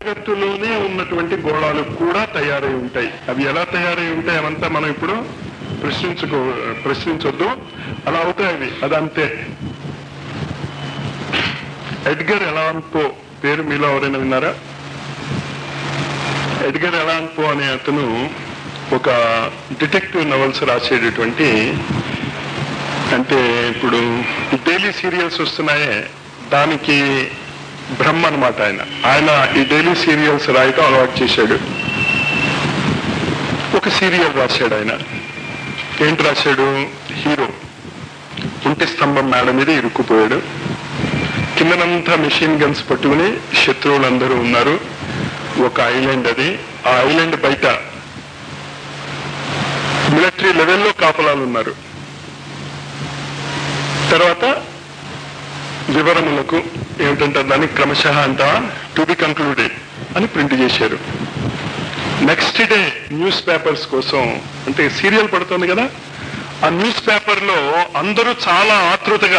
జగత్తులోనే ఉన్నటువంటి గోళాలు కూడా తయారై ఉంటాయి అవి ఎలా తయారై ఉంటాయి అవంతా మనం ఇప్పుడు ప్రశ్నించుకో ప్రశ్నించొద్దు అలా అవుతాయి అవి అదంతే ఎడ్గర్ ఎలాన్ పో పేరు మీలో ఎవరైనా విన్నారా ఎడ్గర్ ఎలాన్ పో అనే అతను ఒక డిటెక్టివ్ నవల్స్ రాసేటటువంటి అంటే ఇప్పుడు ఈ డైలీ సీరియల్స్ వస్తున్నాయే దానికి బ్రహ్మ అనమాట ఆయన ఆయన ఈ డైలీ సీరియల్స్ రాయటం అలవాటు చేశాడు ఒక సీరియల్ రాశాడు ఆయన ఏంటి రాశాడు హీరో ఉంటి స్తంభం మేడ మీద ఇరుక్కుపోయాడు కిందనంతా మెషిన్ గన్స్ పట్టుకుని శత్రువులందరూ ఉన్నారు ఒక ఐలాండ్ అది ఆ ఐలాండ్ బయట మిలిటరీ లెవెల్లో కాపలాలు ఉన్నారు తర్వాత వివరములకు ఏమిటంటే దాన్ని క్రమశః అంట టు బి కంక్లూడెడ్ అని ప్రింట్ చేశారు నెక్స్ట్ డే న్యూస్ పేపర్స్ కోసం అంటే సీరియల్ పడుతుంది కదా ఆ న్యూస్ పేపర్ లో అందరూ చాలా ఆతృతగా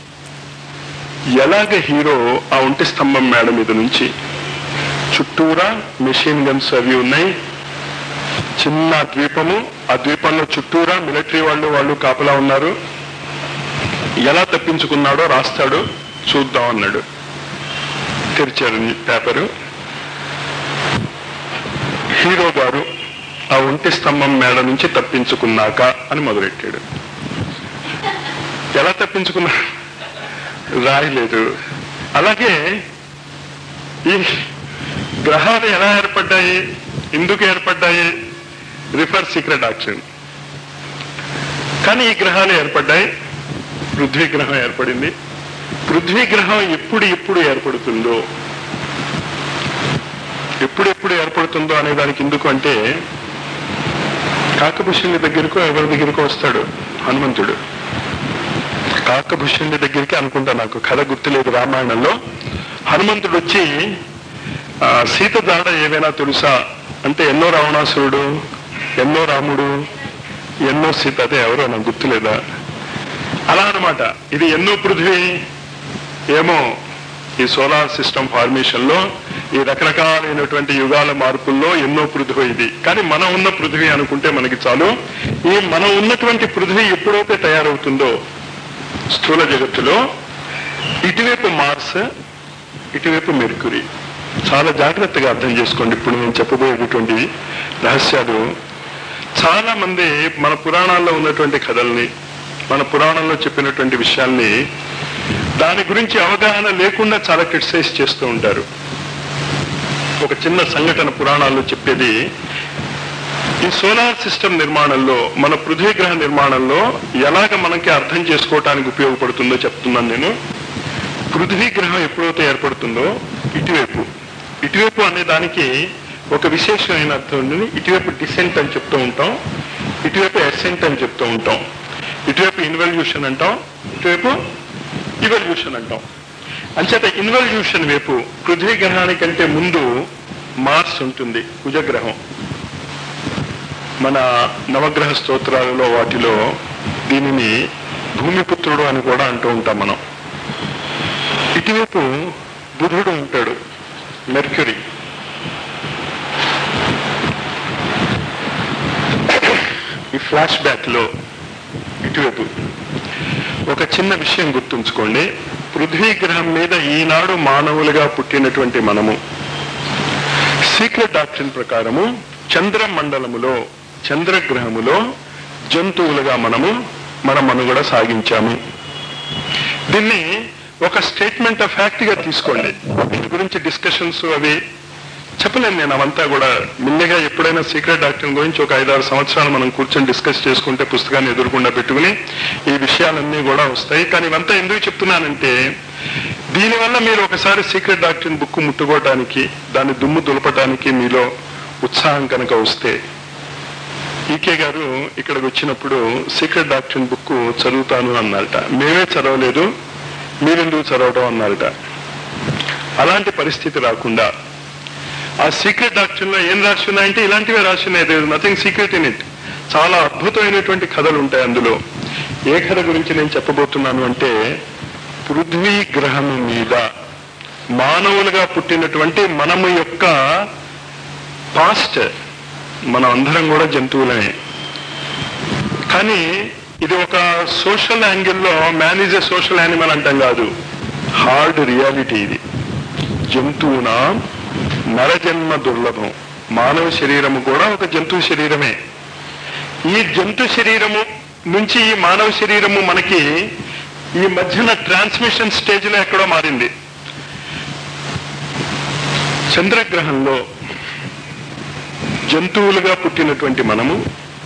ఎలాగ హీరో ఆ ఒంటి స్తంభం మేడ మీద నుంచి చుట్టూరా మెషిన్ గన్స్ అవి ఉన్నాయి చిన్న ద్వీపము ఆ ద్వీపంలో చుట్టూరా మిలిటరీ వాళ్ళు వాళ్ళు కాపలా ఉన్నారు ఎలా తప్పించుకున్నాడో రాస్తాడు చూద్దాం అన్నాడు తెరిచారు పేపరు హీరో గారు ఆ ఒంటి స్తంభం మేడ నుంచి తప్పించుకున్నాక అని మొదలెట్టాడు ఎలా తప్పించుకున్నా రాయలేదు అలాగే ఈ గ్రహాలు ఎలా ఏర్పడ్డాయి ఎందుకు ఏర్పడ్డాయి రిఫర్ సీక్రెట్ ఆక్షన్ కానీ ఈ గ్రహాలు ఏర్పడ్డాయి పృథ్వీ గ్రహం ఏర్పడింది పృథ్వీ గ్రహం ఎప్పుడు ఎప్పుడు ఏర్పడుతుందో ఎప్పుడెప్పుడు ఏర్పడుతుందో అనే దానికి ఎందుకు అంటే కాకభుషుని దగ్గరకు ఎవరి దగ్గరకు వస్తాడు హనుమంతుడు కాకభుషుని దగ్గరికి అనుకుంటా నాకు కథ గుర్తులేదు రామాయణంలో హనుమంతుడు వచ్చి ఆ, సీత జాడ ఏమైనా తెలుసా అంటే ఎన్నో రావణాసురుడు ఎన్నో రాముడు ఎన్నో సీత అదే ఎవరో నాకు గుర్తులేదా అలా అన్నమాట ఇది ఎన్నో పృథ్వీ ఏమో ఈ సోలార్ సిస్టమ్ ఫార్మేషన్ లో ఈ రకరకాలైనటువంటి యుగాల మార్పుల్లో ఎన్నో పృథ్వీ ఇది కానీ మనం ఉన్న పృథ్వీ అనుకుంటే మనకి చాలు ఈ మనం ఉన్నటువంటి పృథ్వీ ఎప్పుడైతే తయారవుతుందో స్థూల జగత్తులో ఇటువైపు మార్స్ ఇటువైపు మెర్కురీ చాలా జాగ్రత్తగా అర్థం చేసుకోండి ఇప్పుడు నేను చెప్పబోయేటటువంటి రహస్యాలు చాలా మంది మన పురాణాల్లో ఉన్నటువంటి కథల్ని మన పురాణంలో చెప్పినటువంటి విషయాల్ని దాని గురించి అవగాహన లేకుండా చాలా క్రిటిసైజ్ చేస్తూ ఉంటారు ఒక చిన్న సంఘటన పురాణాల్లో చెప్పేది ఈ సోలార్ సిస్టమ్ నిర్మాణంలో మన పృథ్వీ గ్రహ నిర్మాణంలో ఎలాగ మనకి అర్థం చేసుకోవటానికి ఉపయోగపడుతుందో చెప్తున్నాను నేను పృథ్వీ గ్రహం ఎప్పుడైతే ఏర్పడుతుందో ఇటువైపు ఇటువైపు అనే దానికి ఒక విశేషమైన అర్థం ఉంది ఇటువైపు డిసెంట్ అని చెప్తూ ఉంటాం ఇటువైపు ఎసెంట్ అని చెప్తూ ఉంటాం ఇటువైపు ఇన్వల్యూషన్ అంటాం ఇటువైపు ఇవల్యూషన్ అంటాం అంచేత ఇన్వల్యూషన్ వైపు పృథ్వీ గ్రహానికంటే ముందు మార్స్ ఉంటుంది కుజగ్రహం మన నవగ్రహ స్తోత్రాలలో వాటిలో దీనిని భూమిపుత్రుడు అని కూడా అంటూ ఉంటాం మనం ఇటువైపు బుధుడు ఉంటాడు మెర్క్యూరీ ఈ ఫ్లాష్ బ్యాక్ లో ఇటువైపు ఒక చిన్న విషయం గుర్తుంచుకోండి పృథ్వీ గ్రహం మీద ఈనాడు మానవులుగా పుట్టినటువంటి మనము సీక్రెట్ డాక్టరీన్ ప్రకారము చంద్ర మండలములో చంద్రగ్రహములో జంతువులుగా మనము మన మనుగడ సాగించాము దీన్ని ఒక స్టేట్మెంట్ ఆఫ్ ఫ్యాక్ట్ గా తీసుకోండి దీని గురించి డిస్కషన్స్ అవి చెప్పలేను నేను అవంతా కూడా మిన్నగా ఎప్పుడైనా సీక్రెట్ డాక్టర్ గురించి ఒక ఐదారు సంవత్సరాలు మనం కూర్చొని డిస్కస్ చేసుకుంటే పుస్తకాన్ని ఎదురుకుండా పెట్టుకుని ఈ విషయాలన్నీ కూడా వస్తాయి కానీ ఇవంతా ఎందుకు చెప్తున్నానంటే దీనివల్ల మీరు ఒకసారి సీక్రెట్ డాక్టర్ బుక్ ముట్టుకోవటానికి దాన్ని దుమ్ము దులపటానికి మీలో ఉత్సాహం కనుక వస్తే ఈకే గారు ఇక్కడికి వచ్చినప్పుడు సీక్రెట్ డాక్టర్ బుక్ చదువుతాను అన్నారట మేమే చదవలేదు మీరెందుకు చదవటం అన్నారట అలాంటి పరిస్థితి రాకుండా ఆ సీక్రెట్ డాక్టర్ లో ఏం రాసి ఉన్నాయంటే ఇలాంటివే రాసి ఉన్నాయి నథింగ్ సీక్రెట్ ఇన్ ఇట్ చాలా అద్భుతమైనటువంటి కథలు ఉంటాయి అందులో ఏ కథ గురించి నేను చెప్పబోతున్నాను అంటే పృథ్వీ గ్రహము మీద మానవులుగా పుట్టినటువంటి మనము యొక్క పాస్ట్ మనం అందరం కూడా జంతువులమే కానీ ఇది ఒక సోషల్ యాంగిల్లో man is a social animal అంటాం కాదు హార్డ్ రియాలిటీ ఇది జంతువున నరజన్మ దుర్లభం మానవ శరీరము కూడా ఒక జంతువు శరీరమే ఈ జంతు శరీరము నుంచి ఈ మానవ శరీరము మనకి ఈ మధ్యన ట్రాన్స్మిషన్ స్టేజ్ లో ఎక్కడో మారింది చంద్రగ్రహంలో జంతువులుగా పుట్టినటువంటి మనము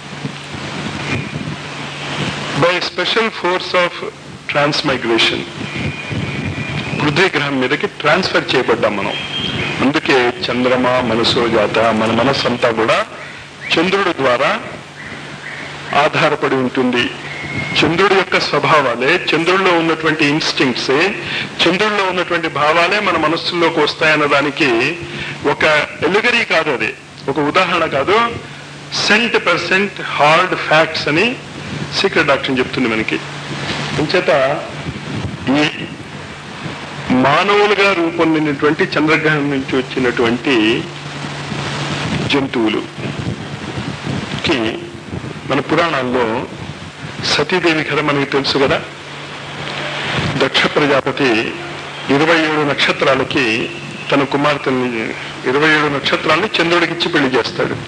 by special force of transmigration పృథ్వీ గ్రహం మీదకి ట్రాన్స్ఫర్ చేయబడ్డాం మనం అందుకే చంద్రమ మనసు జాత మన మనస్సు అంతా కూడా చంద్రుడి ద్వారా ఆధారపడి ఉంటుంది చంద్రుడి యొక్క స్వభావాలే చంద్రుడిలో ఉన్నటువంటి ఇన్స్టింక్ట్సే చంద్రుడిలో ఉన్నటువంటి భావాలే మన మనస్సుల్లోకి వస్తాయన్న దానికి ఒక ఎలుగరీ కాదు అది ఒక ఉదాహరణ కాదు సెంట్ పర్సెంట్ హార్డ్ ఫ్యాక్ట్స్ అని సీక్రెట్ డాక్టర్ చెప్తుంది మనకి అంచేత ఈ మానవులుగా రూపొందినటువంటి చంద్రగ్రహం నుంచి వచ్చినటువంటి జంతువులు కి మన పురాణాల్లో సతీదేవి కథ మనకి తెలుసు కదా దక్ష ప్రజాపతి ఇరవై ఏడు నక్షత్రాలకి తన కుమార్తెని ఇరవై ఏడు నక్షత్రాలని చంద్రుడికి ఇచ్చి పెళ్లి చేస్తాడు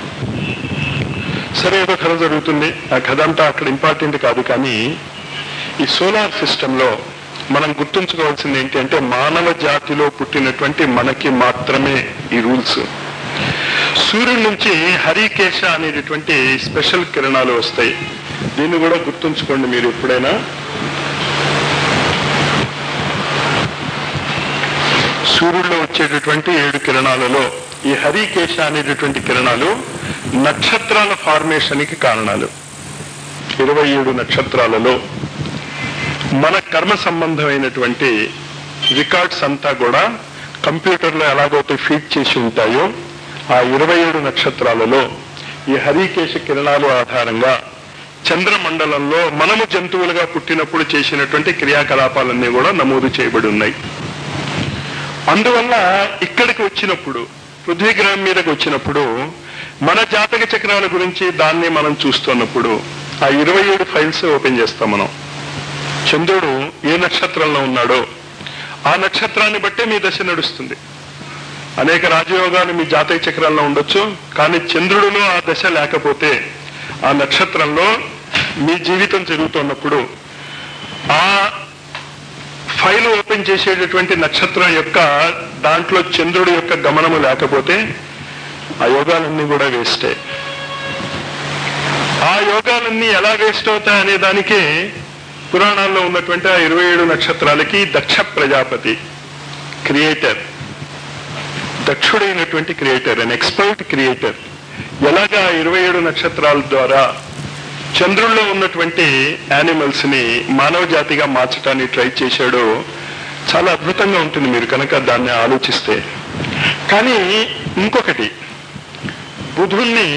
సరే ఏదో కథ జరుగుతుంది ఆ కథ అంతా అక్కడ ఇంపార్టెంట్ కాదు కానీ ఈ సోలార్ సిస్టంలో మనం గుర్తుంచుకోవాల్సింది ఏంటి అంటే మానవ జాతిలో పుట్టినటువంటి మనకి మాత్రమే ఈ రూల్స్ సూర్యుడి నుంచి హరికేశ అనేటటువంటి స్పెషల్ కిరణాలు వస్తాయి దీన్ని కూడా గుర్తుంచుకోండి మీరు ఎప్పుడైనా సూర్యుడిలో వచ్చేటటువంటి ఏడు కిరణాలలో ఈ హరికేశ అనేటటువంటి కిరణాలు నక్షత్రాల ఫార్మేషన్ కి కారణాలు ఇరవై ఏడు నక్షత్రాలలో మన కర్మ సంబంధమైనటువంటి రికార్డ్స్ అంతా కూడా కంప్యూటర్లో ఎలాగైతే ఫీడ్ చేసి ఉంటాయో ఆ ఇరవై ఏడు నక్షత్రాలలో ఈ హరికేశ కిరణాలు ఆధారంగా చంద్రమండలంలో మనము జంతువులుగా పుట్టినప్పుడు చేసినటువంటి క్రియాకలాపాలన్నీ కూడా నమోదు చేయబడి ఉన్నాయి అందువల్ల ఇక్కడికి వచ్చినప్పుడు పృథ్వీ గ్రహం మీదకి వచ్చినప్పుడు మన జాతక చక్రాల గురించి దాన్ని మనం చూస్తున్నప్పుడు ఆ ఇరవై ఏడు ఫైల్స్ ఓపెన్ చేస్తాం మనం చంద్రుడు ఏ నక్షత్రంలో ఉన్నాడో ఆ నక్షత్రాన్ని బట్టే మీ దశ నడుస్తుంది అనేక రాజయోగాలు మీ జాతక చక్రాల్లో ఉండొచ్చు కానీ చంద్రుడిలో ఆ దశ లేకపోతే ఆ నక్షత్రంలో మీ జీవితం జరుగుతున్నప్పుడు ఆ ఫైల్ ఓపెన్ చేసేటటువంటి నక్షత్రం యొక్క దాంట్లో చంద్రుడి యొక్క గమనము లేకపోతే ఆ యోగాలన్నీ కూడా వేస్టే ఆ యోగాలన్నీ ఎలా వేస్ట్ అవుతాయి అనే దానికి పురాణాల్లో ఉన్నటువంటి ఆ ఇరవై ఏడు నక్షత్రాలకి దక్ష ప్రజాపతి క్రియేటర్ దక్షుడైనటువంటి క్రియేటర్ అన్ ఎక్స్పర్ట్ క్రియేటర్ ఎలాగా ఇరవై ఏడు నక్షత్రాల ద్వారా చంద్రుల్లో ఉన్నటువంటి యానిమల్స్ ని మానవ జాతిగా మార్చడానికి ట్రై చేశాడో చాలా అద్భుతంగా ఉంటుంది మీరు కనుక దాన్ని ఆలోచిస్తే కానీ ఇంకొకటి బుధుణ్ణి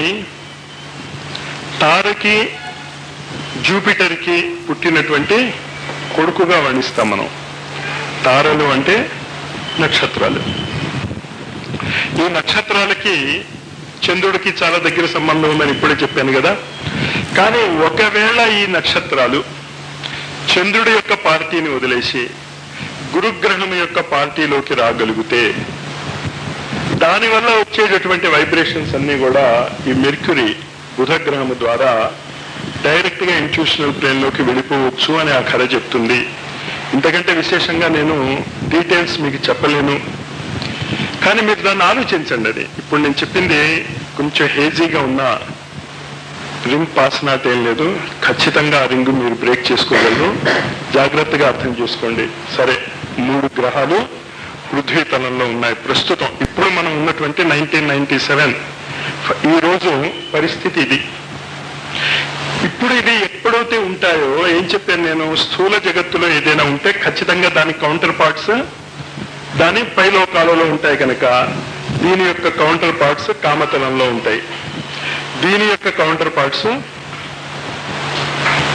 తారకి జూపిటర్కి పుట్టినటువంటి కొడుకుగా వర్ణిస్తాం మనం తారలు అంటే నక్షత్రాలు ఈ నక్షత్రాలకి చంద్రుడికి చాలా దగ్గర సంబంధం ఉందని ఇప్పుడే చెప్పాను కదా కానీ ఒకవేళ ఈ నక్షత్రాలు చంద్రుడి యొక్క పార్టీని వదిలేసి గురుగ్రహం యొక్క పార్టీలోకి రాగలిగితే దానివల్ల వచ్చేటటువంటి వైబ్రేషన్స్ అన్ని కూడా ఈ మెర్క్యూరీ బుధ గ్రహము ద్వారా డైరెక్ట్ గా ఇన్స్టిట్యూషనల్ ప్లేన్ లోకి వెళ్ళిపోవచ్చు అని ఆ కథ చెప్తుంది ఇంతకంటే విశేషంగా నేను డీటెయిల్స్ మీకు చెప్పలేను కానీ మీరు దాన్ని ఆలోచించండి అది ఇప్పుడు నేను చెప్పింది కొంచెం హేజీగా ఉన్న రింగ్ పాస్ నాట్ ఏం లేదు ఖచ్చితంగా ఆ రింగ్ మీరు బ్రేక్ చేసుకోగలరు జాగ్రత్తగా అర్థం చేసుకోండి సరే మూడు గ్రహాలు పృథ్వీ తలంలో ఉన్నాయి ప్రస్తుతం ఇప్పుడు మనం ఉన్నటువంటి నైన్టీన్ నైన్టీ సెవెన్ ఈ రోజు పరిస్థితి ఇది ఇప్పుడు ఇది ఎప్పుడైతే ఉంటాయో ఏం చెప్పాను నేను స్థూల జగత్తులో ఏదైనా ఉంటే ఖచ్చితంగా దాని కౌంటర్ పార్ట్స్ దాని పైలోకాలలో ఉంటాయి కనుక దీని యొక్క కౌంటర్ పార్ట్స్ కామతలంలో ఉంటాయి దీని యొక్క కౌంటర్ పార్ట్స్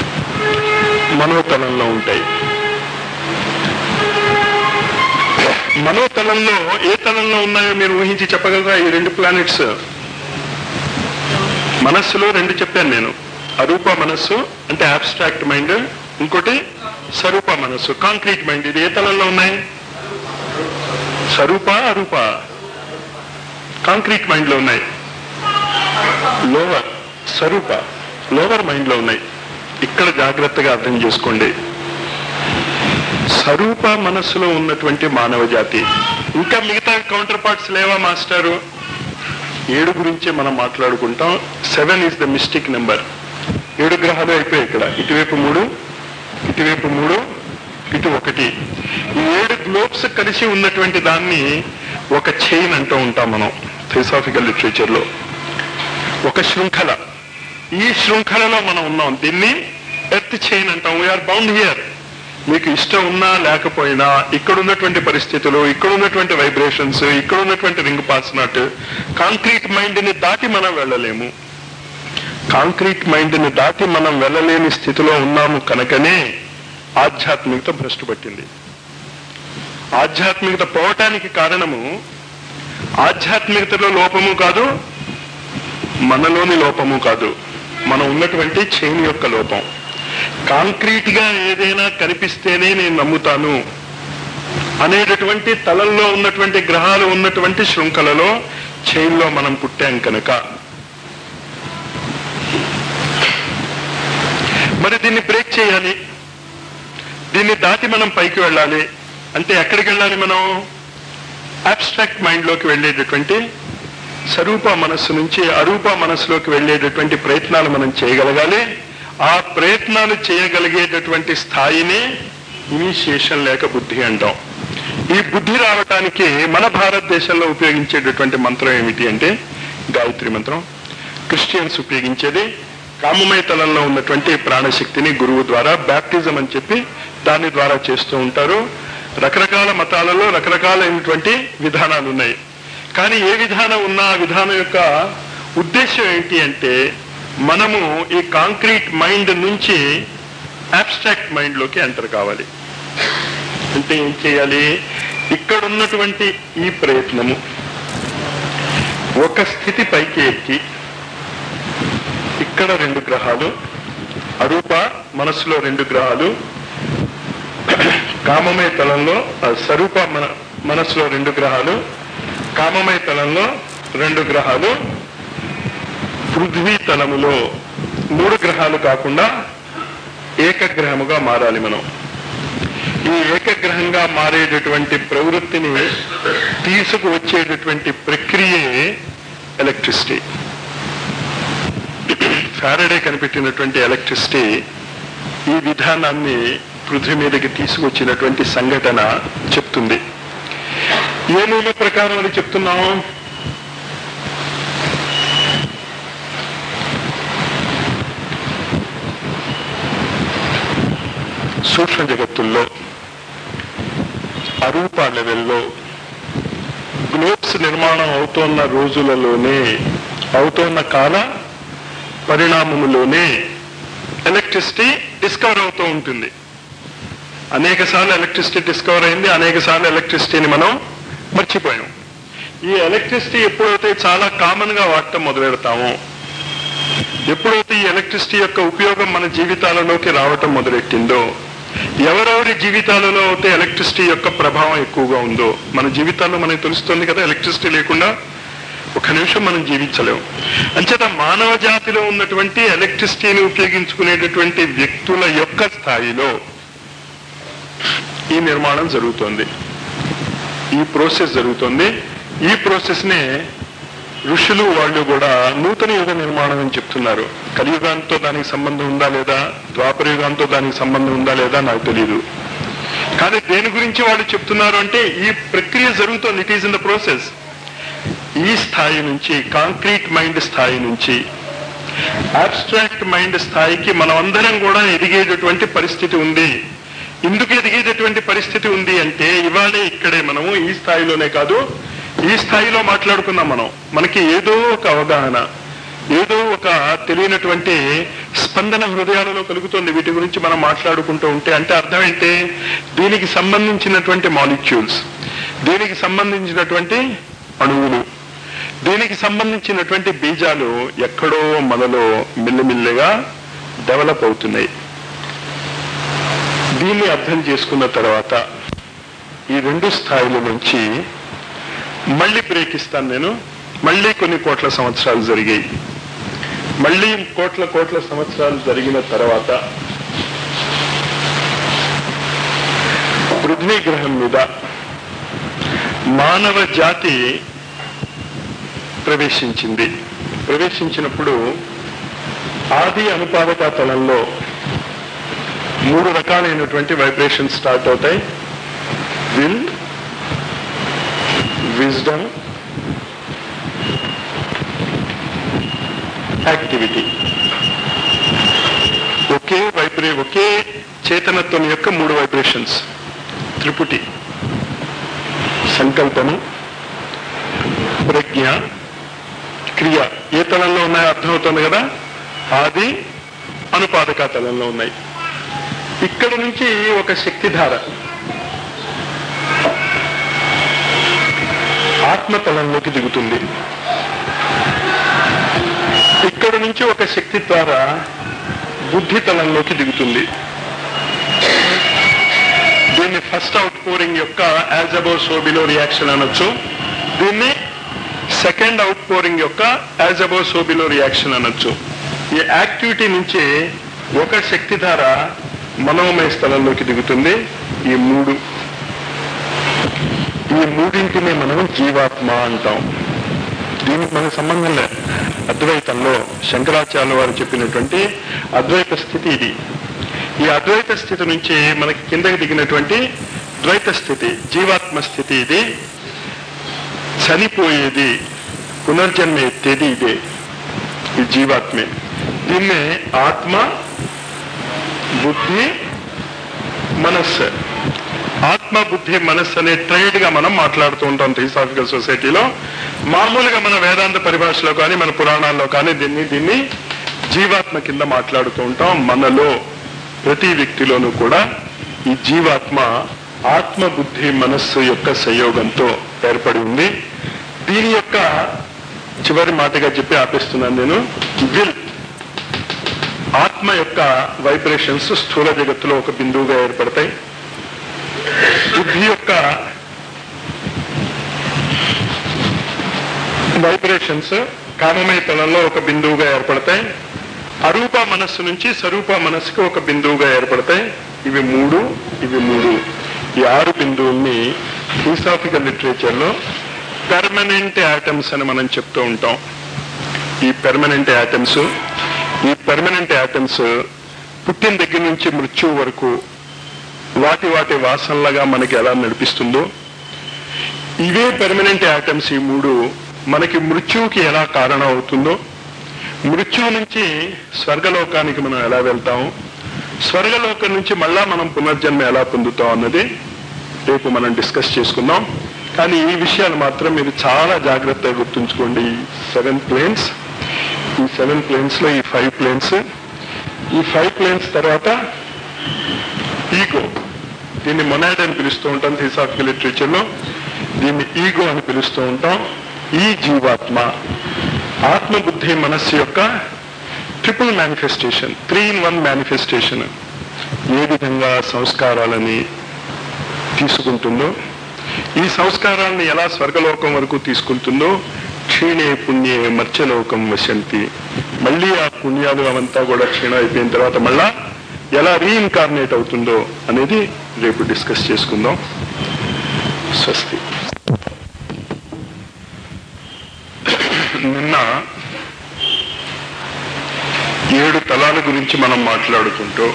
మనోతలంలో ఉంటాయి మనోతలంలో ఏ తలంలో ఉన్నాయో మీరు ఊహించి చెప్పగలరా ఈ రెండు ప్లానెట్స్ మనస్సులో రెండు చెప్పాను నేను అరూప మనస్సు అంటే అబ్స్ట్రాక్ట్ మైండ్ ఇంకోటి స్వరూప మనస్సు కాంక్రీట్ మైండ్ ఇది ఏ తలంలో ఉన్నాయి స్వరూప అరూప కాంక్రీట్ మైండ్ లో ఉన్నాయి లోవర్ స్వరూప లోవర్ మైండ్ లో ఉన్నాయి ఇక్కడ జాగ్రత్తగా అర్థం చేసుకోండి స్వరూప మనస్సులో ఉన్నటువంటి మానవ జాతి ఇంకా మిగతా కౌంటర్ పార్ట్స్ లేవా మాస్టారు ఏడు గురించే మనం మాట్లాడుకుంటాం seven is the mistake number ఏడు గ్రహాలు అయిపోయాయి ఇక్కడ ఇటువైపు మూడు ఇటువైపు మూడు ఇటు ఒకటి ఈ ఏడు గ్లోబ్స్ కలిసి ఉన్నటువంటి దాన్ని ఒక చైన్ అంటూ ఉంటాం మనం థియోసాఫికల్ లిటరేచర్ లో ఒక శృంఖల ఈ శృంఖలలో మనం ఉన్నాం దీన్ని ఎర్త్ చైన్ అంటాం వీఆర్ బౌండ్ హియర్ మీకు ఇష్టం ఉన్నా లేకపోయినా ఇక్కడ ఉన్నటువంటి పరిస్థితులు ఇక్కడ ఉన్నటువంటి వైబ్రేషన్స్ ఇక్కడ ఉన్నటువంటి ring pass not concrete mind ని దాటి మనం వెళ్ళలేము కాంక్రీట్ మైండ్ ని దాటి మనం వెళ్ళలేని స్థితిలో ఉన్నాము కనుకనే ఆధ్యాత్మికత భ్రష్టు పట్టింది ఆధ్యాత్మికత పోవటానికి కారణము ఆధ్యాత్మికతలో లోపము కాదు మనలోని లోపము కాదు మనం ఉన్నటువంటి చైన్ యొక్క లోపం కాంక్రీట్ గా ఏదైనా కనిపిస్తేనే నేను నమ్ముతాను అనేటటువంటి తలంలో ఉన్నటువంటి గ్రహాలు ఉన్నటువంటి శృంఖలలో చైన్ లో మనం పుట్టాం కనుక మరి దీన్ని బ్రేక్ చేయాలి దీన్ని దాటి మనం పైకి వెళ్ళాలి అంటే ఎక్కడికి వెళ్ళాలి మనం అబ్స్ట్రాక్ట్ మైండ్ లోకి వెళ్ళేటటువంటి స్వరూప మనస్సు నుంచి అరూప మనస్సులోకి వెళ్ళేటటువంటి ప్రయత్నాలు మనం చేయగలగాలి ఆ ప్రయత్నాలు చేయగలిగేటటువంటి స్థాయిని ఇనిషియేషన్ లేక బుద్ధి అంటాం ఈ బుద్ధి రావటానికి మన భారతదేశంలో ఉపయోగించేటటువంటి మంత్రం ఏమిటి అంటే గాయత్రి మంత్రం క్రిస్టియన్స్ ఉపయోగించేది కామమయ తలంలో ఉన్నటువంటి ప్రాణశక్తిని గురువు ద్వారా బ్యాప్టిజం అని చెప్పి దాని ద్వారా చేస్తూ ఉంటారు రకరకాల మతాలలో రకరకాలైనటువంటి విధానాలు ఉన్నాయి కానీ ఏ విధానం ఉన్నా ఆ విధానం యొక్క ఉద్దేశం ఏంటి అంటే మనము ఈ కాంక్రీట్ మైండ్ నుంచి అబ్స్ట్రాక్ట్ మైండ్ లోకి ఎంటర్ కావాలి అంటే ఏం చేయాలి ఇక్కడ ఉన్నటువంటి ఈ ప్రయత్నము ఒక స్థితి పైకి ఎక్కి ఇక్కడ రెండు గ్రహాలు అరూప మనసులో రెండు గ్రహాలు కామమయ తలంలో ఆ, స్వరూప మన మనసులో రెండు గ్రహాలు కామమయ తలంలో రెండు గ్రహాలు పృథ్వీ తలములో మూడు గ్రహాలు కాకుండా ఏకగ్రహముగా మారాలి మనం ఈ ఏకగ్రహంగా మారేటటువంటి ప్రవృత్తిని తీసుకువచ్చేటటువంటి ప్రక్రియే ఎలక్ట్రిసిటీ ఫారడే కనిపెట్టినటువంటి ఎలక్ట్రిసిటీ ఈ విధానాన్ని పృథ్వీ మీదకి తీసుకొచ్చినటువంటి సంఘటన చెప్తుంది ఏ నియమ ప్రకారం అని చెప్తున్నాం సూక్ష్మ జగత్తుల్లో అరూప లెవెల్లో గ్లోబ్స్ నిర్మాణం అవుతున్న రోజులలోనే అవుతున్న కాల పరిణామములోనే ఎలక్ట్రిసిటీ డిస్కవర్ అవుతూ ఉంటుంది అనేక సార్లు ఎలక్ట్రిసిటీ డిస్కవర్ అయింది అనేక సార్లు ఎలక్ట్రిసిటీని మనం మర్చిపోయాం ఈ ఎలక్ట్రిసిటీ ఎప్పుడైతే చాలా కామన్ గా వాడటం మొదలు పెడతామో ఎప్పుడైతే ఈ ఎలక్ట్రిసిటీ యొక్క ఉపయోగం మన జీవితాలలోకి రావటం మొదలెట్టిందో ఎవరెవరి జీవితాలలో అయితే ఎలక్ట్రిసిటీ యొక్క ప్రభావం ఎక్కువగా ఉందో మన జీవితాల్లో మనకు తెలుస్తుంది కదా ఎలక్ట్రిసిటీ లేకుండా ఒక నిమిషం మనం జీవించలేం అంచేత మానవ జాతిలో ఉన్నటువంటి ఎలక్ట్రిసిటీని ఉపయోగించుకునేటటువంటి వ్యక్తుల యొక్క స్థాయిలో ఈ నిర్మాణం జరుగుతోంది ఈ ప్రాసెస్ జరుగుతుంది ఈ ప్రాసెస్ నే ఋషులు వాళ్ళు కూడా నూతన యుగ నిర్మాణం అని చెప్తున్నారు కలియుగాంతో దానికి సంబంధం ఉందా లేదా ద్వాపర యుగాంతో దానికి సంబంధం ఉందా లేదా నాకు తెలియదు కానీ దేని గురించి వాళ్ళు చెప్తున్నారు అంటే ఈ ప్రక్రియ జరుగుతోంది it is in the process ఈ స్థాయి నుంచి కాంక్రీట్ మైండ్ స్థాయి నుంచి అబ్స్ట్రాక్ట్ మైండ్ స్థాయికి మనం అందరం కూడా ఎదిగేటటువంటి పరిస్థితి ఉంది ఎందుకు ఎదిగేటటువంటి పరిస్థితి ఉంది అంటే ఇవాళే ఇక్కడే మనము ఈ స్థాయిలోనే కాదు ఈ స్థాయిలో మాట్లాడుకున్నాం మనం మనకి ఏదో ఒక అవగాహన ఏదో ఒక తెలియనటువంటి స్పందన హృదయాలలో కలుగుతుంది వీటి గురించి మనం మాట్లాడుకుంటూ ఉంటే అంటే అర్థం ఏంటి దీనికి సంబంధించినటువంటి మాలిక్యూల్స్ దీనికి సంబంధించినటువంటి అణువులు దీనికి సంబంధించినటువంటి బీజాలు ఎక్కడో మనలో మెల్లిమెల్లిగా డెవలప్ అవుతున్నాయి దీన్ని అర్థం చేసుకున్న తర్వాత ఈ రెండు స్థాయిల నుంచి మళ్ళీ బ్రేక్ ఇస్తాను నేను మళ్ళీ కొన్ని కోట్ల సంవత్సరాలు జరిగాయి మళ్ళీ కోట్ల కోట్ల సంవత్సరాలు జరిగిన తర్వాత పృథ్వీ గ్రహం మీద మానవ జాతి ప్రవేశించింది ప్రవేశించినప్పుడు ఆది అనుపాదక తలంలో మూడు రకాలైనటువంటి వైబ్రేషన్ స్టార్ట్ అవుతాయి విల్ విజ్డమ్ యాక్టివిటీ ఒకే వైబ్రే ఒకే చేతనత్వం యొక్క మూడు వైబ్రేషన్స్ త్రిపుటి సంకల్పము ప్రజ్ఞ క్రియ ఏ తలంలో ఉన్నాయో అర్థమవుతుంది కదా ఆది అనుపాదక తలంలో ఉన్నాయి ఇక్కడ నుంచి ఒక శక్తిధార ఆత్మతలంలోకి దిగుతుంది ఇక్కడ నుంచి ఒక శక్తి ద్వారా బుద్ధి తలంలోకి దిగుతుంది దీన్ని ఫస్ట్ అవుట్ పోరింగ్ యొక్క యాజ్ అబౌ సోబిలో రియాక్షన్ అనొచ్చు దీన్ని సెకండ్ అవుట్ పోరింగ్ యొక్క యాజ్ అబౌ సోబిలో రియాక్షన్ అనొచ్చు ఈ యాక్టివిటీ నుంచి ఒక శక్తి ద్వారా మనోమయ స్థలంలోకి దిగుతుంది ఈ మూడు ఈ మూడింటిని మనం జీవాత్మ అంటాం దీనికి మనకు సంబంధం లేదు అద్వైతంలో శంకరాచార్య వారు చెప్పినటువంటి అద్వైత స్థితి ఇది ఈ అద్వైత స్థితి నుంచి మనకి కిందకి దిగినటువంటి ద్వైత స్థితి జీవాత్మ స్థితి ఇది చనిపోయేది పునర్జన్మ ఎత్తేది ఇదే ఈ జీవాత్మే దీన్నే ఆత్మ బుద్ధి మనస్సు ఆత్మ బుద్ధి మనస్సు అనే ట్రేడ్ గా మనం మాట్లాడుతూ ఉంటాం థియోసాఫికల్ సొసైటీలో మామూలుగా మన వేదాంత పరిభాషలో కానీ మన పురాణాల్లో కానీ దీన్ని దీన్ని జీవాత్మ కింద మాట్లాడుతూ ఉంటాం మనలో ప్రతి వ్యక్తిలోనూ కూడా ఈ జీవాత్మ ఆత్మ బుద్ధి మనస్సు యొక్క సంయోగంతో ఏర్పడి ఉంది దీని యొక్క చివరి మాటగా చెప్పి ఆపేస్తున్నాను నేను విల్ ఆత్మ యొక్క వైబ్రేషన్స్ స్థూల జగత్తులో ఒక బిందువుగా ఏర్పడతాయి బుద్ధి యొక్క వైబ్రేషన్స్ కామమయ తలంలో ఒక బిందువుగా ఏర్పడతాయి అరూప మనస్సు నుంచి స్వరూప మనస్సుకి ఒక బిందువుగా ఏర్పడతాయి ఇవి మూడు ఇవి మూడు ఈ ఆరు బిందువుల్ని ఫిలాసాఫికల్ లిటరేచర్ లో పెర్మనెంట్ యాటమ్స్ అని మనం చెప్తూ ఉంటాం ఈ పెర్మనెంట్ యాటమ్స్ ఈ పెర్మనెంట్ యాటమ్స్ పుట్టిన దగ్గర నుంచి మృత్యు వరకు వాటి వాటి వాసనలుగా మనకి ఎలా నడిపిస్తుందో ఇవే పెర్మనెంట్ యాటమ్స్ ఈ మూడు మనకి మృత్యువుకి ఎలా కారణం అవుతుందో మృత్యువు నుంచి స్వర్గలోకానికి మనం ఎలా వెళ్తాము స్వర్గలోకం నుంచి మళ్ళా మనం పునర్జన్మ ఎలా పొందుతాం అన్నది రేపు మనం డిస్కస్ చేసుకుందాం కానీ ఈ విషయాలు మాత్రం మీరు చాలా జాగ్రత్తగా గుర్తుంచుకోండి ఈ సెవెన్ ప్లేన్స్ ఈ సెవెన్ ప్లేన్స్ లో ఈ ఫైవ్ ప్లేన్స్ ఈ ఫైవ్ ప్లేన్స్ తర్వాత ఈగో దీన్ని మొనాడ్ అని పిలుస్తూ ఉంటాం థియోసాఫికల్ లిటరేచర్ లో దీన్ని ఈగో అని పిలుస్తూ ఉంటాం ఈ జీవాత్మ ఆత్మబుద్ధి మనస్సు యొక్క triple manifestation three in one manifestation ఏ విధంగా సంస్కారాలని తీసుకుంటుందో ఈ సంస్కారాలను ఎలా స్వర్గలోకం వరకు తీసుకుంటుందో క్షీణే పుణ్యే మత్స్యలోకం వశంతి మళ్ళీ ఆ పుణ్యాలు అవంతా కూడా క్షీణం అయిపోయిన తర్వాత మళ్ళా ఎలా రీఇన్కార్నేట్ అవుతుందో అనేది రేపు డిస్కస్ చేసుకుందాం స్వస్తి నిన్న ఏడు తలాల గురించి మనం మాట్లాడుకుంటూ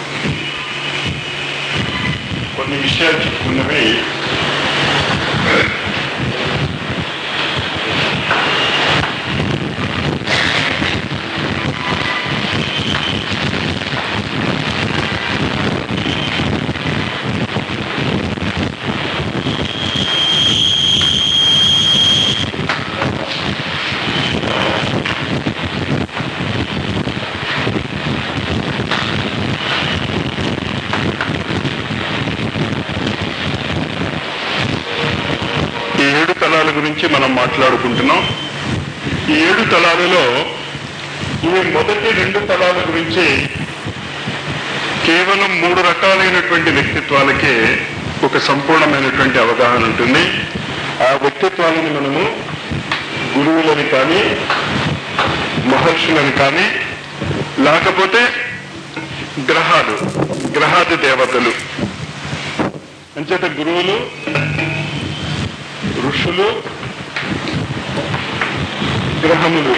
కొన్ని విషయాలు చెప్పుకున్నవి గురించి మనం మాట్లాడుకుంటున్నాం ఈ ఏడు తలాలలో ఈ మొదటి రెండు తలాల గురించి కేవలం మూడు రకాలైనటువంటి వ్యక్తిత్వాలకే ఒక సంపూర్ణమైనటువంటి అవగాహన ఉంటుంది ఆ వ్యక్తిత్వాలను మనము గురువులని కానీ మహర్షులని కానీ లేకపోతే గ్రహాలు గ్రహాది దేవతలు అంచేత గురువులు ఋషులు గ్రహములు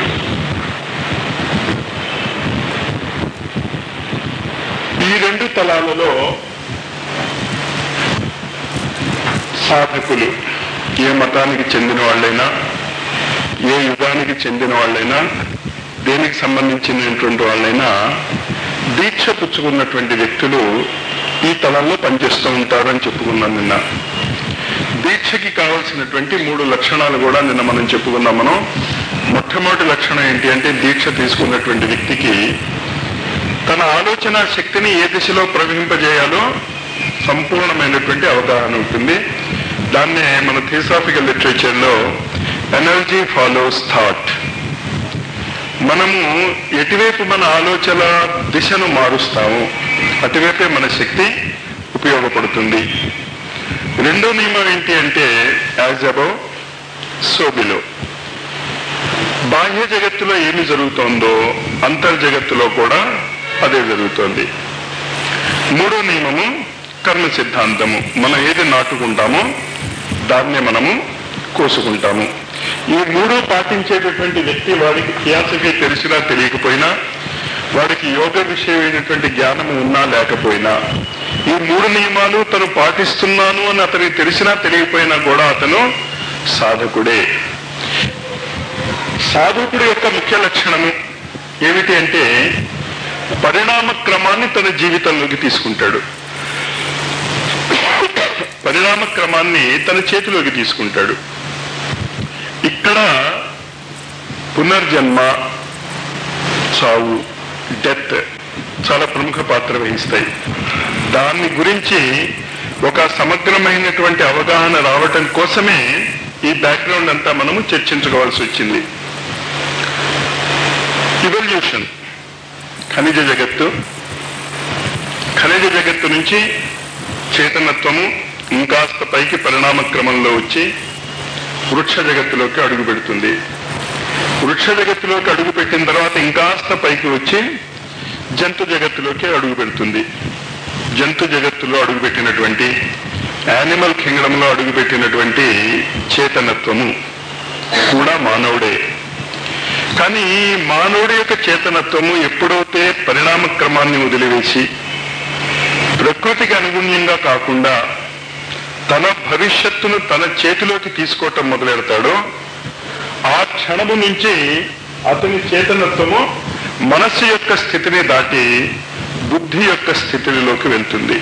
ఈ రెండు తలాలలో సాధకులు ఏ మతానికి చెందిన వాళ్ళైనా ఏ యుగానికి చెందిన వాళ్ళైనా దేనికి సంబంధించినటువంటి వాళ్ళైనా దీక్ష పుచ్చుకున్నటువంటి వ్యక్తులు ఈ తలంలో పనిచేస్తూ ఉంటారు అని చెప్పుకున్నాం నిన్న దీక్షకి కావలసినటువంటి మూడు లక్షణాలు కూడా నిన్న మనం చెప్పుకున్నాం మనం మొట్టమొదటి లక్షణం ఏంటి అంటే దీక్ష తీసుకున్నటువంటి వ్యక్తికి తన ఆలోచన శక్తిని ఏ దిశలో ప్రవహింపజేయాలో సంపూర్ణమైనటువంటి అవగాహన ఉంటుంది దాన్నే మన థియోసాఫికల్ లిటరేచర్ లో ఎనర్జీ ఫాలోస్ థాట్ మనము ఎటువైపు మన ఆలోచన దిశను మారుస్తాము అటువైపే మన శక్తి ఉపయోగపడుతుంది రెండో నియమం ఏంటి అంటే యాజ్ అబౌవ్ సో బిలో బాహ్య జగత్తులో ఏమి జరుగుతోందో అంతర్జగత్తులో కూడా అదే జరుగుతోంది మూడో నియమము కర్మ సిద్ధాంతము మనం ఏది నాటుకుంటామో దాన్నే మనము కోసుకుంటాము ఈ మూడు పాటించేటటువంటి వ్యక్తి వాడికి థియాసఫీ తెలిసినా తెలియకపోయినా వాడికి యోగ విషయమైనటువంటి జ్ఞానము ఉన్నా లేకపోయినా ఈ మూడు నియమాలు తను పాటిస్తున్నాను అని అతనికి తెలిసినా తెలియకపోయినా కూడా అతను సాధకుడే సాధకుడి యొక్క ముఖ్య లక్షణము ఏమిటి అంటే పరిణామ క్రమాన్ని తన జీవితంలోకి తీసుకుంటాడు పరిణామ క్రమాన్ని తన చేతిలోకి తీసుకుంటాడు ఇక్కడ పునర్జన్మ చావు డెత్ చాలా ప్రముఖ పాత్ర వహిస్తాయి దాన్ని గురించి ఒక సమగ్రమైనటువంటి అవగాహన రావటం కోసమే ఈ బ్యాక్గ్రౌండ్ అంతా మనము చర్చించుకోవాల్సి వచ్చింది ఇవల్యూషన్ ఖనిజ జగత్తు ఖనిజ జగత్తు నుంచి చేతనత్వము ఇంకాస్త పైకి పరిణామ క్రమంలో వచ్చి వృక్ష జగత్తులోకి అడుగు పెడుతుంది వృక్ష జగత్తులోకి అడుగు పెట్టిన తర్వాత ఇంకాస్త పైకి వచ్చి జంతు జగత్తులోకి అడుగు పెడుతుంది జంతు జగత్తులో అడుగుపెట్టినటువంటి యానిమల్ కింగ్డంలో అడుగుపెట్టినటువంటి చేతనత్వము కూడా మానవుడే కానీ ఈ మానవుడి యొక్క చేతనత్వము ఎప్పుడైతే పరిణామ క్రమాన్ని వదిలివేసి ప్రకృతికి అనుగుణ్యంగా కాకుండా తన భవిష్యత్తును తన చేతిలోకి తీసుకోవటం మొదలెడతాడో ఆ క్షణము నుంచి అతని చేతనత్వము మనస్సు యొక్క స్థితిని దాటి బుద్ధి యొక్క స్థితిలోకి వెళ్తుంది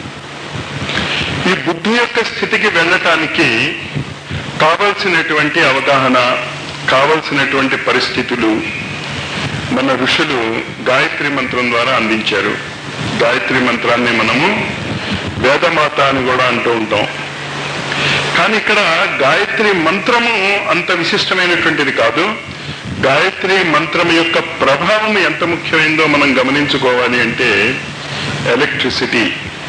ఈ బుద్ధి యొక్క స్థితికి వెళ్ళటానికి కావలసినటువంటి అవగాహన కావలసినటువంటి పరిస్థితులు మన ఋషులు గాయత్రి మంత్రం ద్వారా అందించారు గాయత్రి మంత్రాన్ని మనము వేదమాత అని కూడా అంటూ ఉంటాం కానీ ఇక్కడ గాయత్రి మంత్రము అంత విశిష్టమైనటువంటిది కాదు గాయత్రి మంత్రం యొక్క ప్రభావం ఎంత ముఖ్యమైందో మనం గమనించుకోవాలి అంటే ఎలక్ట్రిసిటీ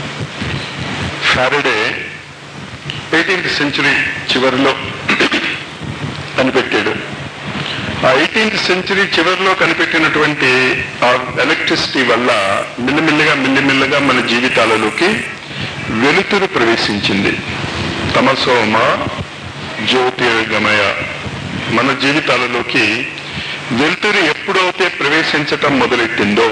ఫారడే ఎయిటీన్త్ సెంచురీ చివరిలో కనిపెట్టాడు ఆ ఎయిటీన్త్ సెంచురీ చివరిలో కనిపెట్టినటువంటి ఆ ఎలక్ట్రిసిటీ వల్ల మిల్లిమిల్లిగా మిల్లిమిల్లిగా మన జీవితాలలోకి వెలుతురు ప్రవేశించింది తమసోమ జ్యోతిర్గమయ మన జీవితాలలోకి వెలుతురు ఎప్పుడైతే ప్రవేశించటం మొదలెట్టిందో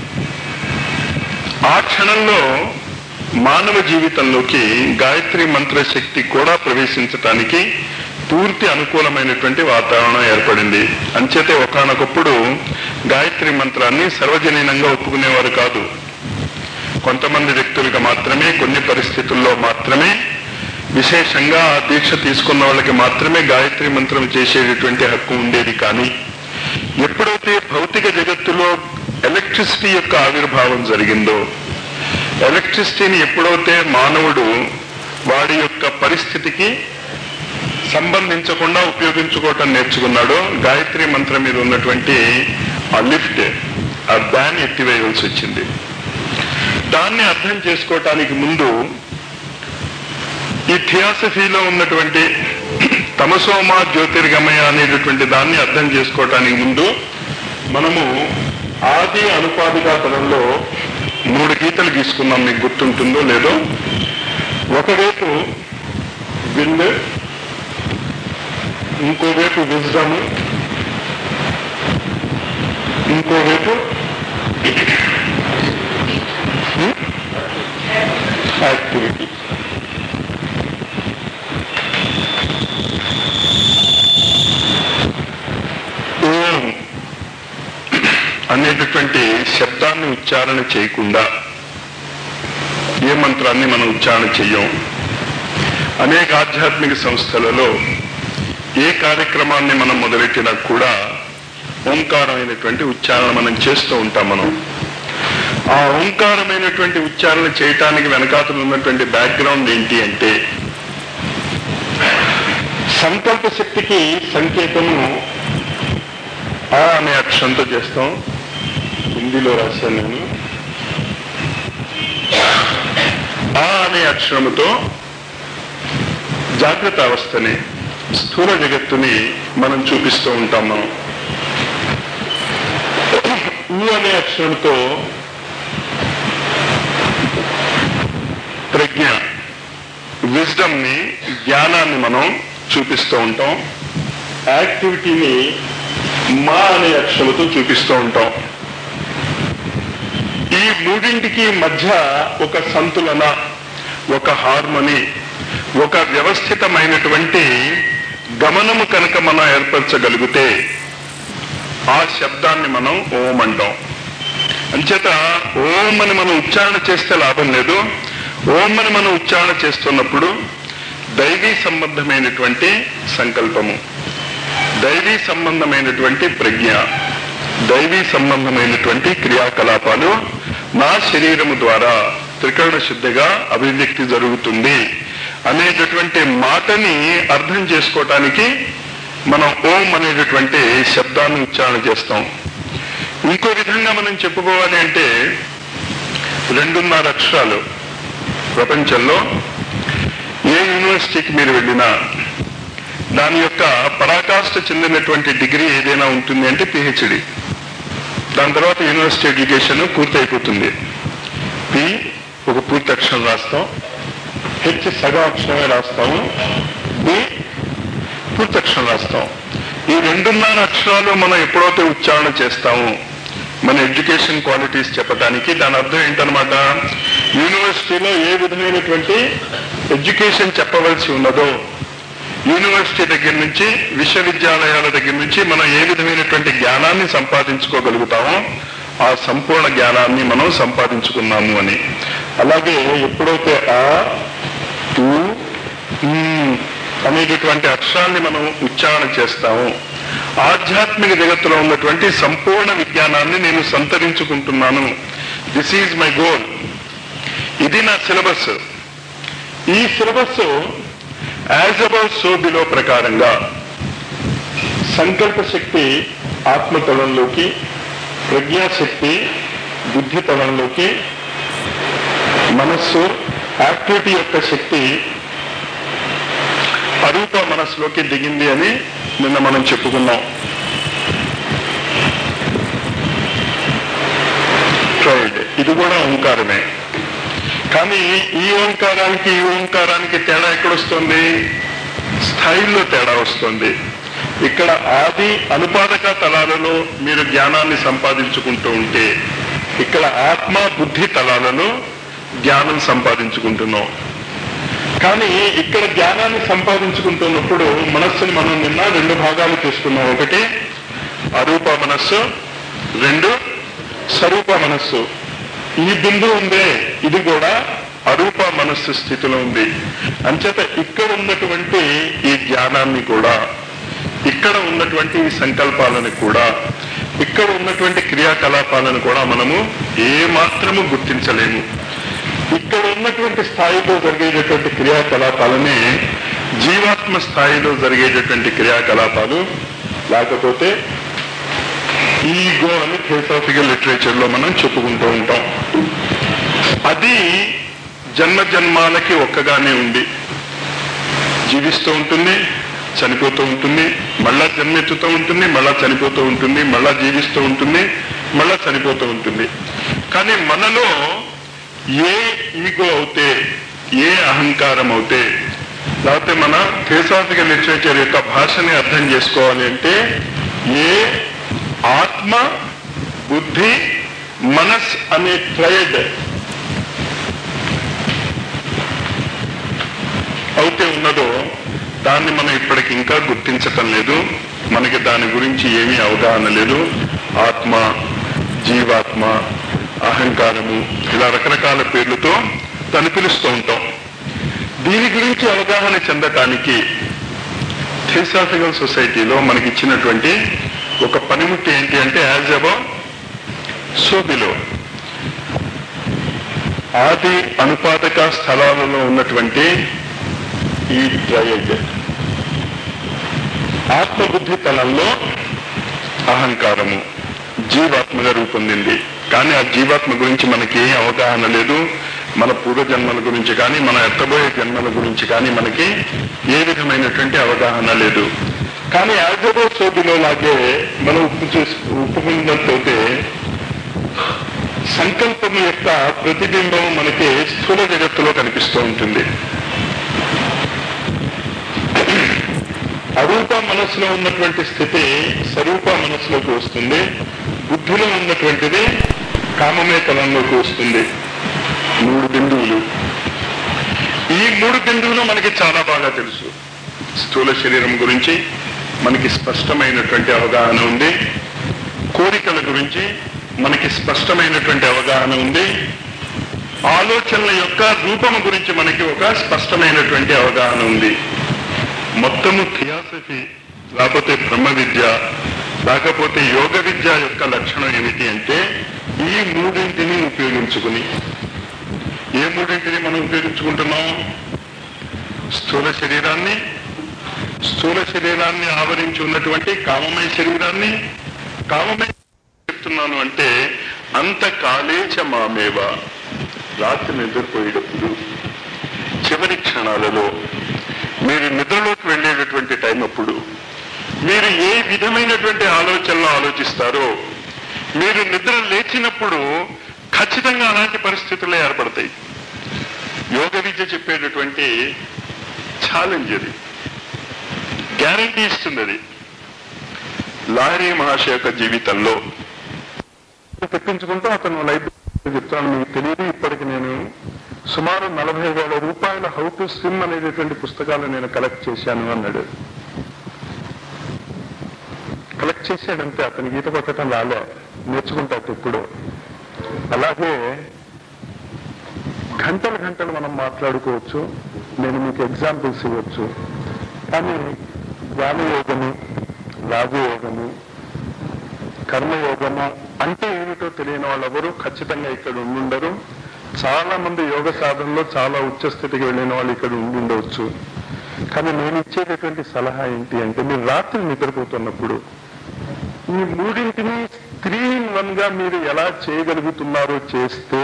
ఆ క్షణంలో మానవ జీవితంలోకి గాయత్రి మంత్ర శక్తి కూడా ప్రవేశించటానికి పూర్తి అనుకూలమైనటువంటి వాతావరణం ఏర్పడింది అంచేతే ఒకనొకప్పుడు గాయత్రి మంత్రాన్ని సర్వజనీనంగా ఒప్పుకునేవారు కాదు కొంతమంది వ్యక్తులకు మాత్రమే కొన్ని పరిస్థితుల్లో మాత్రమే విశేషంగా ఆ దీక్ష తీసుకున్న వాళ్ళకి మాత్రమే గాయత్రి మంత్రం చేసేటటువంటి హక్కు ఉండేది కానీ ఎప్పుడైతే భౌతిక జగత్తులో ఎలక్ట్రిసిటీ యొక్క ఆవిర్భావం జరిగిందో ఎలక్ట్రిసిటీని ఎప్పుడైతే మానవుడు వాడి యొక్క పరిస్థితికి సంబంధించకుండా ఉపయోగించుకోవటం నేర్చుకున్నాడో గాయత్రి మంత్రం మీద ఉన్నటువంటి ఆ లిఫ్ట్ ఆ బ్యాన్ ఎత్తివేయవలసి వచ్చింది దాన్ని అర్థం చేసుకోవటానికి ముందు ఈ థియాసఫీలో ఉన్నటువంటి తమసోమ జ్యోతిర్గమయ అనేటటువంటి దాన్ని అర్థం చేసుకోవటానికి ముందు మనము ఆది అనుపాదిక పదంలో మూడు గీతలు గీసుకున్నాం మీకు గుర్తుంటుందో లేదో ఒకవైపు విల్ ఇంకోవైపు విజ్డమ్ ఇంకోవైపు యాక్టివిటీ ఓం అనేటటువంటి శబ్దాన్ని ఉచ్చారణ చేయకుండా ఏ మంత్రాన్ని మనం ఉచ్చారణ చెయ్యం అనేక ఆధ్యాత్మిక సంస్థలలో ఏ కార్యక్రమాన్ని మనం మొదలెట్టినా కూడా ఓంకారమైనటువంటి ఉచ్చారణ మనం చేస్తూ ఉంటాం మనం ఆ ఓంకారమైనటువంటి ఉచ్చారణ చేయటానికి వెనకాతలు ఉన్నటువంటి బ్యాక్గ్రౌండ్ ఏంటి అంటే సంకల్ప శక్తికి సంకేతము ఆ అనే అక్షరంతో చేస్తాం హిందీలో రాశాను నేను ఆ అనే అక్షరముతో జాగ్రత్త అవస్థని స్థూల జగత్తుని మనం చూపిస్తూ ఉంటాం మనం ఊ అనే అక్షరంతో ప్రజ్ఞ విజ్డమ్ ని జ్ఞానాన్ని మనం చూపిస్తూ ఉంటాం యాక్టివిటీని మా అనే అక్షరముతో చూపిస్తూ ఉంటాం ఈ మూడింటికి మధ్య ఒక సంతులన ఒక హార్మోని ఒక వ్యవస్థితమైనటువంటి గమనము కనుక మనం ఏర్పరచగలిగితే ఆ శబ్దాన్ని మనం ఓం అంటాం అంచేత ఓం అని మనం ఉచ్చారణ చేస్తే లాభం లేదు ఓం అని మనం ఉచ్చారణ చేస్తున్నప్పుడు దైవీ సంబంధమైనటువంటి సంకల్పము దైవీ సంబంధమైనటువంటి ప్రజ్ఞ దైవీ సంబంధమైనటువంటి క్రియాకలాపాలు నా శరీరము ద్వారా త్రికరణ శుద్ధిగా అభివ్యక్తి జరుగుతుంది అనేటటువంటి మాటని అర్థం చేసుకోవటానికి మనం ఓం అనేటటువంటి శబ్దాన్ని ఉచ్చారణ చేస్తాం ఇంకో విధంగా మనం చెప్పుకోవాలి అంటే రెండున్నర అక్షరాలు ప్రపంచంలో ఏ యూనివర్సిటీకి మీరు వెళ్ళినా దాని యొక్క పరాకాష్ఠ చెందినటువంటి డిగ్రీ ఏదైనా ఉంటుంది అంటే పిహెచ్డి దాని తర్వాత యూనివర్సిటీ ఎడ్యుకేషన్ పూర్తి అయిపోతుంది పి ఒక పూర్తి అక్షరం రాస్తాం హెచ్ సగం అక్షరమే రాస్తాము బి పూర్తి అక్షరం రాస్తాం ఈ రెండున్నర అక్షరాలు మనం ఎప్పుడైతే ఉచ్చారణ చేస్తాము మన ఎడ్యుకేషన్ క్వాలిటీస్ చెప్పడానికి దాని అర్థం ఏంటనమాట యూనివర్సిటీలో ఏ విధమైనటువంటి ఎడ్యుకేషన్ చెప్పవలసి ఉన్నదో యూనివర్సిటీ దగ్గర నుంచి విశ్వవిద్యాలయాల దగ్గర నుంచి మనం ఏ విధమైనటువంటి జ్ఞానాన్ని సంపాదించుకోగలుగుతామో ఆ సంపూర్ణ జ్ఞానాన్ని మనం సంపాదించుకున్నాము అని అలాగే ఎప్పుడైతే ఆ ఊ, ఉమ్ అనేటటువంటి అక్షరాన్ని మనం ఉచ్చారణ చేస్తాము ఆధ్యాత్మిక జగత్తులో ఉన్నటువంటి సంపూర్ణ విజ్ఞానాన్ని నేను సంతరించుకుంటున్నాను దిస్ ఈజ్ మై గోల్ ఇది నా సిలబస్ ఈ syllabus as about so below ప్రకారంగా సంకల్ప శక్తి ఆత్మతలంలోకి ప్రజ్ఞాశక్తి బుద్ధి తలంలోకి మనస్సు యాక్టివిటీ యొక్క శక్తి అరూప మనస్సులోకి దిగింది అని నిన్న మనం చెప్పుకున్నాం ట్రైడ్ ఇది కూడా ఓంకారమే కానీ ఈ ఓంకారానికి ఈ ఓంకారానికి తేడా ఎక్కడొస్తుంది స్థాయిల్లో తేడా వస్తుంది ఇక్కడ ఆది అనుపాదక తలాలలో మీరు జ్ఞానాన్ని సంపాదించుకుంటూ ఉంటే ఇక్కడ ఆత్మ బుద్ధి తలాలలో జ్ఞానం సంపాదించుకుంటున్నాం కానీ ఇక్కడ జ్ఞానాన్ని సంపాదించుకుంటున్నప్పుడు మనస్సుని మనం నిన్న రెండు భాగాలు తీసుకున్నాం ఒకటి అరూప మనస్సు రెండు స్వరూప మనస్సు ఈ బిందు ఉందే ఇది కూడా అరూప మనస్సు స్థితిలో ఉంది అంచేత ఇక్కడ ఉన్నటువంటి ఈ జ్ఞానాన్ని కూడా ఇక్కడ ఉన్నటువంటి ఈ సంకల్పాలను కూడా ఇక్కడ ఉన్నటువంటి క్రియాకలాపాలను కూడా మనము ఏ మాత్రము గుర్తించలేము ఇక్కడ ఉన్నటువంటి స్థాయిలో జరిగేటటువంటి క్రియాకలాపాలని జీవాత్మ స్థాయిలో జరిగేటటువంటి క్రియాకలాపాలు లేకపోతే ఈగో అని థియోసాఫికల్ లిటరేచర్ లో మనం చెప్పుకుంటూ ఉంటాం అది జన్మ జన్మాలకి ఒక్కగానే ఉంది జీవిస్తూ ఉంటుంది చనిపోతూ ఉంటుంది మళ్ళా జన్మెత్తుతూ ఉంటుంది మళ్ళా చనిపోతూ ఉంటుంది మళ్ళా జీవిస్తూ ఉంటుంది మళ్ళా చనిపోతూ ఉంటుంది కానీ మనలో ఏ ఈగో అవుతే ఏ అహంకారం అవుతే లేకపోతే మన థియోసాఫికల్ లిటరేచర్ యొక్క భాషని అర్థం చేసుకోవాలి అంటే ఏ ఆత్మ బుద్ధి మనస్ అనే ట్రయడ్ అయితే ఉన్నదో దాన్ని మనం ఇప్పటికి ఇంకా గుర్తించటం లేదు మనకి దాని గురించి ఏమీ అవగాహన లేదు ఆత్మ జీవాత్మ అహంకారము ఇలా రకరకాల పేర్లతో దాన్ని పిలుస్తూ ఉంటాం దీని గురించి అవగాహన చెందటానికి థియోసాఫికల్ సొసైటీలో మనకి ఇచ్చినటువంటి ఒక పనిముట్టి ఏంటి అంటే యాజ్ అబౌ సోబిలో ఆది అనుపాదక స్థలాలలో ఉన్నటువంటి ఈ ట్రయడ్ ఆత్మబుద్ధి తలంలో అహంకారము జీవాత్మగా రూపొందింది కానీ ఆ జీవాత్మ గురించి మనకి ఏ అవగాహన లేదు మన పూర్వ జన్మల గురించి కానీ మన ఎత్తబోయే జన్మల గురించి కానీ మనకి ఏ విధమైనటువంటి అవగాహన లేదు కానీ యాజబో సోబిలో లాగే మనం ఉప్పు చూసి ఉప్పుకున్నట్లయితే సంకల్పం యొక్క ప్రతిబింబం మనకి స్థూల జగత్తులో కనిపిస్తూ ఉంటుంది అరూప మనసులో ఉన్నటువంటి స్థితి స్వరూప మనసులోకి వస్తుంది బుద్ధిలో ఉన్నటువంటిది కామమే తలంలోకి వస్తుంది మూడు బిందువులు ఈ మూడు బిందువులు మనకి చాలా బాగా తెలుసు స్థూల శరీరం గురించి మనకి స్పష్టమైనటువంటి అవగాహన ఉంది కోరికల గురించి మనకి స్పష్టమైనటువంటి అవగాహన ఉంది ఆలోచనల యొక్క రూపము గురించి మనకి ఒక స్పష్టమైనటువంటి అవగాహన ఉంది మొత్తము థియాసఫీ లేకపోతే బ్రహ్మ విద్య లేకపోతే యోగ విద్య యొక్క లక్షణం ఏమిటి అంటే ఈ మూడింటిని ఉపయోగించుకుని ఏ మూడింటిని మనం ఉపయోగించుకుంటున్నాం స్థూల శరీరాన్ని స్థూల శరీరాన్ని ఆవరించి ఉన్నటువంటి కామమయ శరీరాన్ని కామమయ చెప్తున్నాను అంటే అంత కాలేచ మామేవ రాత్రి నిద్రపోయేటప్పుడు చివరి క్షణాలలో మీరు నిద్రలోకి వెళ్ళేటటువంటి టైం అప్పుడు మీరు ఏ విధమైనటువంటి ఆలోచనలు ఆలోచిస్తారో మీరు నిద్ర లేచినప్పుడు ఖచ్చితంగా అలాంటి పరిస్థితులే ఏర్పడతాయి యోగ విద్య చెప్పేటటువంటి ఛాలెంజ్ అది గ్యారంటీ ఇస్తుంది అది లాహరీ మహాశయ యొక్క జీవితంలో తెప్పించుకుంటూ అతను లైబ్రరీ చెప్తాను మీకు తెలియదు ఇప్పటికి నేను సుమారు నలభై వేల రూపాయల హౌ టు స్విమ్ అనేటటువంటి పుస్తకాలు నేను కలెక్ట్ చేశాను అన్నాడు కలెక్ట్ చేశాడంటే అతనికి ఈత కొట్టడం రాలే నేర్చుకుంటాడు ఇప్పుడు అలాగే గంటలు గంటలు మనం మాట్లాడుకోవచ్చు నేను మీకు ఎగ్జాంపుల్స్ ఇవ్వచ్చు కానీ జ్ఞానయోగము రాజయోగము కర్మయోగము అంటే ఏమిటో తెలియని వాళ్ళెవరూ ఖచ్చితంగా ఇక్కడ ఉండుండరు చాలా మంది యోగ సాధనలో చాలా ఉచ్చ స్థితికి వెళ్ళిన వాళ్ళు ఇక్కడ ఉండి ఉండవచ్చు కానీ నేను ఇచ్చేటటువంటి సలహా ఏంటి అంటే మీరు రాత్రి నిద్రపోతున్నప్పుడు ఈ మూడింటిని త్రీ ఇన్ వన్ గా మీరు ఎలా చేయగలుగుతున్నారో చేస్తే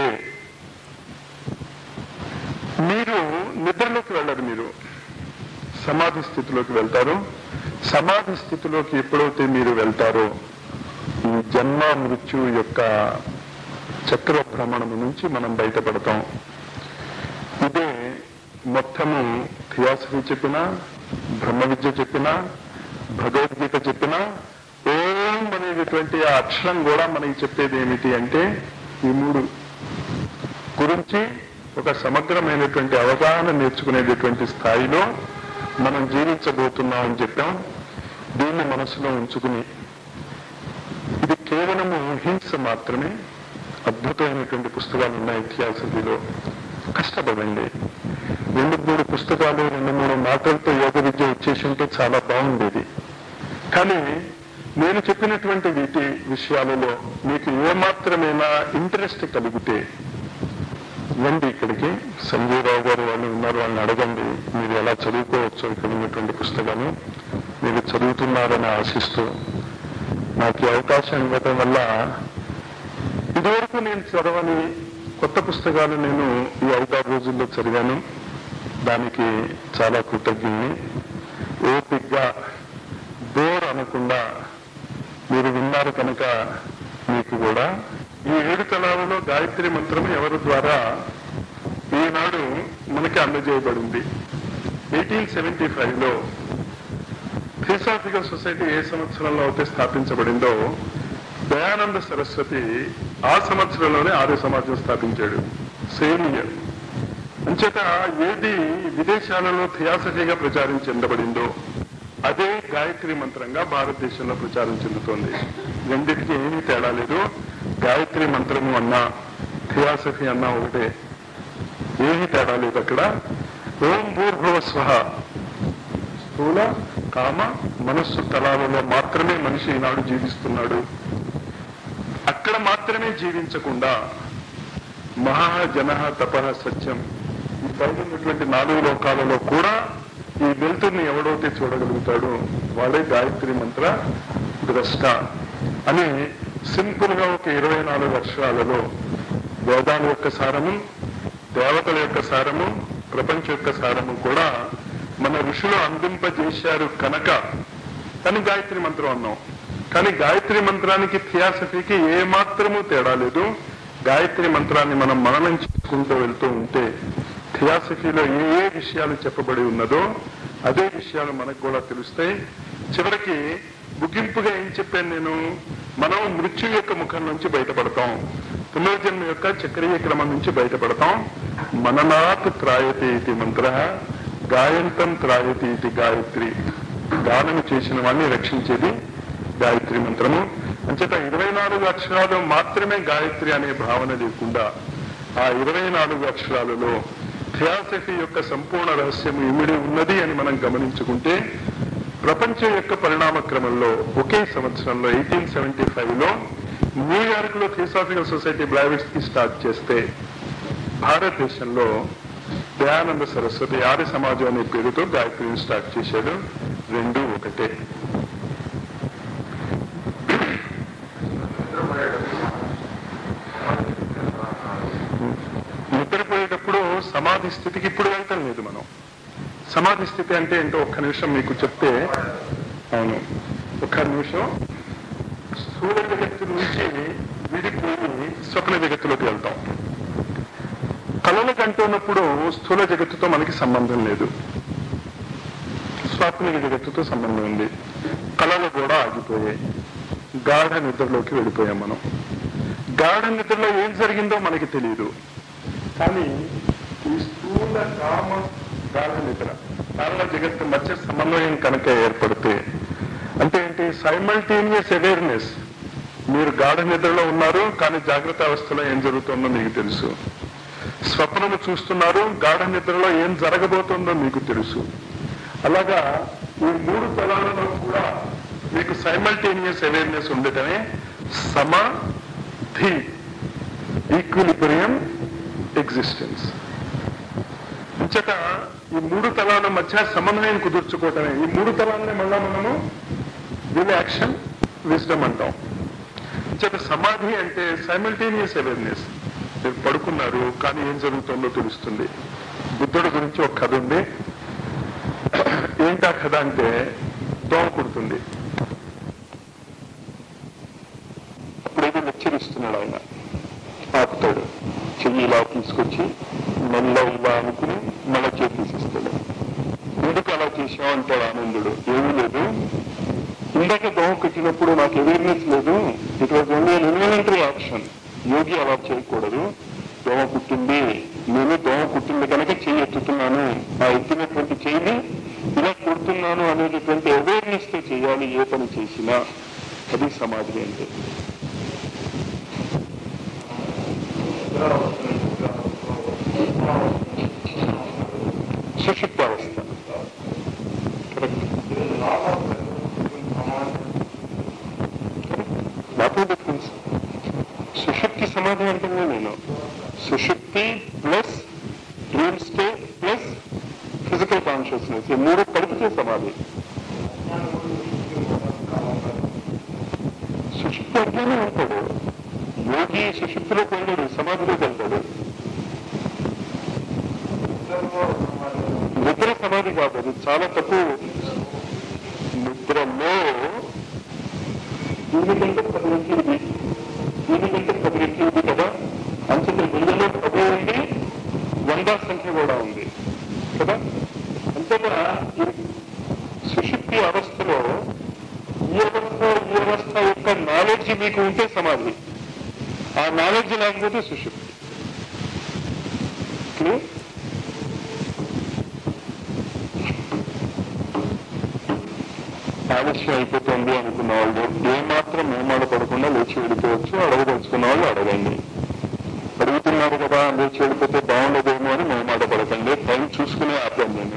మీరు నిద్రలోకి వెళ్ళరు మీరు సమాధి స్థితిలోకి వెళ్తారు సమాధి స్థితిలోకి ఎప్పుడైతే మీరు వెళ్తారో ఈ జన్మ మృత్యు యొక్క చక్ర భ్రమణము నుంచి మనం బయటపడతాం ఇదే మొత్తము థియాసఫీ చెప్పినా బ్రహ్మ విద్య చెప్పినా భగవద్గీత చెప్పినా ఓం అనేటటువంటి ఆ అక్షరం కూడా మనకి చెప్పేది ఏమిటి అంటే ఈ మూడు గురించి ఒక సమగ్రమైనటువంటి అవగాహన నేర్చుకునేటటువంటి స్థాయిలో మనం జీవించబోతున్నాం అని చెప్పాం దీన్ని మనసులో ఉంచుకుని ఇది కేవలము హింస మాత్రమే అద్భుతమైనటువంటి పుస్తకాలు ఉన్నాయి ఇతిహాసలో కష్టపడండి రెండు మూడు పుస్తకాలు రెండు మూడు మాటలతో యోగ విద్య వచ్చేసి ఉంటే చాలా బాగుండేది కానీ నేను చెప్పినటువంటి వీటి విషయాలలో మీకు ఏమాత్రమైనా ఇంట్రెస్ట్ కలిగితే రండి ఇక్కడికి సంజయ్ రావు గారు వాళ్ళు ఉన్నారు వాళ్ళని అడగండి మీరు ఎలా చదువుకోవచ్చు ఇక్కడ ఉన్నటువంటి పుస్తకాలు మీరు చదువుతున్నారని ఆశిస్తూ నాకు ఈ అవకాశం ఇవ్వటం వల్ల ఇదివరకు నేను చదవని కొత్త పుస్తకాలు నేను ఈ ఐదారు రోజుల్లో చదివాను దానికి చాలా కృతజ్ఞుని ఓపిగ్గా బోర్ అనకుండా మీరు విన్నారు కనుక మీకు కూడా ఈ ఏడు తలాలలో గాయత్రి మంత్రం ఎవరి ద్వారా ఈనాడు మనకి అందజేయబడింది ఎయిటీన్ సెవెంటీ ఫైవ్ లో థియోసాఫికల్ సొసైటీ ఏ సంవత్సరంలో అయితే స్థాపించబడిందో దయానంద సరస్వతి ఆ సంవత్సరంలోనే ఆర్య సమాజం స్థాపించాడు సేమ్ ఇయర్ అంచేత ఏది విదేశాలలో థియాసఫీగా ప్రచారం చెందబడిందో అదే గాయత్రి మంత్రంగా భారతదేశంలో ప్రచారం చెందుతోంది రెండింటికి ఏమీ తేడా లేదు గాయత్రి మంత్రము అన్నా థియాసఫీ అన్నా ఒకటే ఏమీ తేడా లేదు అక్కడ ఓం భూర్భువ స్వహ స్థూల కామ మనస్సు తలాలలో మాత్రమే మనిషి ఈనాడు జీవిస్తున్నాడు అక్కడ మాత్రమే జీవించకుండా మహాజన తప సత్యం ఈ పైన ఉన్నటువంటి నాలుగు లోకాలలో కూడా ఈ వెలుతుర్ని ఎవడైతే చూడగలుగుతాడో వాడే గాయత్రి మంత్ర ద్రష్ట అని సింపుల్ గా ఒక ఇరవై నాలుగు అక్షరాలలో వేదాల యొక్క సారము దేవతల యొక్క సారము ప్రపంచ యొక్క సారము కూడా మన ఋషులు అందింపజేశారు కనుక కానీ గాయత్రి మంత్రం అన్నాం కానీ గాయత్రి మంత్రానికి థియాసఫీకి ఏ మాత్రము తేడా లేదు గాయత్రి మంత్రాన్ని మనం మననం చేసుకుంటూ వెళ్తూ ఉంటే థియాసఫీలో ఏ ఏ విషయాలు చెప్పబడి ఉన్నదో అదే విషయాలు మనకు కూడా తెలుస్తాయి చివరికి ముగింపుగా ఏం చెప్పాను నేను మనం మృత్యు యొక్క ముఖం నుంచి బయటపడతాం పునర్జన్మ యొక్క చక్రీయ క్రమం నుంచి బయటపడతాం మననాత్ త్రాయతే ఇది మంత్ర గాయంతం త్రాయతి ఇది గాయత్రి గానం చేసిన వాడిని రక్షించేది గాయత్రి మంత్రము అంచేత ఇరవై నాలుగు అక్షరాలు మాత్రమే గాయత్రి అనే భావన లేకుండా ఆ ఇరవై నాలుగు అక్షరాలలో థియాసఫీ యొక్క సంపూర్ణ రహస్యం ఇమిడి ఉన్నది అని మనం గమనించుకుంటే ప్రపంచం యొక్క పరిణామ క్రమంలో ఒకే సంవత్సరంలో ఎయిటీన్ సెవెంటీ ఫైవ్ లో న్యూయార్క్ లో థియోసాఫికల్ సొసైటీ బ్లావిట్స్ కి స్టార్ట్ చేస్తే భారతదేశంలో దయానంద సరస్వతి ఆర్య సమాజం అనే పేరుతో గాయత్రిని స్టార్ట్ చేశాడు రెండు ఒకటే నిద్రపోయేటప్పుడు సమాధి స్థితికి ఇప్పుడు వెళ్తాం లేదు మనం సమాధి స్థితి అంటే ఏంటో ఒక్క నిమిషం మీకు చెప్తే అవును ఒక్క నిమిషం స్థూల జగత్తు నుంచి విడిపోయి స్వప్న జగత్తులోకి వెళ్తాం కళలు కంటున్నప్పుడు స్థూల జగత్తుతో మనకి సంబంధం లేదు స్వాప్నిక జగత్తుతో సంబంధం ఉంది కళలు కూడా ఆగిపోయాయి గాఢ నిద్రలోకి వెళ్ళిపోయాం మనం గాఢ నిద్రలో ఏం జరిగిందో మనకి తెలియదు కానీ ఈ స్థూల కామ గాఢ నిద్ర కారణ జగత్తు మధ్య సమన్వయం కనుక ఏర్పడితే అంటే ఏంటి సైమల్టేనియస్ అవేర్నెస్ మీరు గాఢ నిద్రలో ఉన్నారు కానీ జాగ్రత్త అవస్థలో ఏం జరుగుతుందో మీకు తెలుసు స్వప్నము చూస్తున్నారు గాఢ నిద్రలో ఏం జరగబోతుందో మీకు తెలుసు అలాగా ఈ మూడు తలాలలో కూడా మీకు సైమల్టేనియస్ అవేర్నెస్ ఉండటమే సమాధి ఈక్విలిబ్రియం ఎగ్జిస్టెన్స్ అంచేత ఈ మూడు తలాల మధ్య సమన్వయం కుదుర్చుకోవటమే ఈ మూడు తలాలని మళ్ళా మనము వీళ్ళ యాక్షన్ విజ్డమ్ అంటాం అంచేత సమాధి అంటే సైమల్టేనియస్ అవేర్నెస్ మీరు పడుకున్నారు కానీ ఏం జరుగుతుందో తెలుస్తుంది బుద్ధుడి గురించి ఒక కథ ఉంది ఏంటా కథ అంటే దోమ కుడుతుంది అప్పుడేదో లెక్చర్ ఇస్తున్నాడు ఆయన ఆపుతాడు చెయ్యి ఇలా తీసుకొచ్చి మెల్ల ఇలా అనుకుని మళ్ళా చేతి తీసిస్తాడు ఎందుకు అలా చేసావు అంటాడు ఆనందుడు ఏమీ లేదు ఇందాక దోమ కట్టినప్పుడు నాకు అవేర్నెస్ లేదు it was only elementary action yogi అలా చేయకూడదు దోమ కుట్టింది నేను దోమ కుట్టింది కనుక చెయ్యి ఎత్తుతున్నాను ఆ ఎత్తినటువంటి చెయ్యిని ఇలా కుడుతున్నాను అనేటటువంటి అవేర్నెస్ తో చేయాలి ఏ పని చేసినా అది సమాధి అంటే సుషుప్తావస్థ కరెక్ట్ వాట్ ఈస్ డిఫరెన్స్ సుషుప్తి సమాధి అంటున్నా నేను సుషుప్తి plus dream state plus physical consciousness ఈ మూడు కలిపితే సమాధి సుషుప్తి అజ్ఞానం ఉంటాడు యోగి సుషుప్తిలోకి వెళ్ళాడు సమాధిలోకి వెళ్తాడు నిద్ర సమాధి కాదు అది చాలా తక్కువ నిద్రలో దీనికంటే పది రెట్లు ఇది దీనికంటే పది రెట్లు ఇది కదా అంచేత గుండెలో పది ఉంది వంద సంఖ్య కూడా ఉంది కదా అంతేగా ఈ సుషుప్తి అవస్థలో ఈ అవస్థ ఈ అవస్థ యొక్క నాలెడ్జ్ మీకు ఉంటే సమాధి ఆ నాలెడ్జ్ లేకపోతే సుషుప్తి క్లియర్ ఆలస్యం అయిపోతుంది అనుకున్న వాళ్ళు ఏమాత్రం మేమాడ పడకుండా లేచి వెళ్ళిపోవచ్చు అడగదలుచుకున్న వాళ్ళు అడగండి అడుగుతున్నారు కదా లేచి వెళ్ళిపోతే బాగుండదేమో అని మేమాడ పడకండి టైం చూసుకునే ఆపాను నేను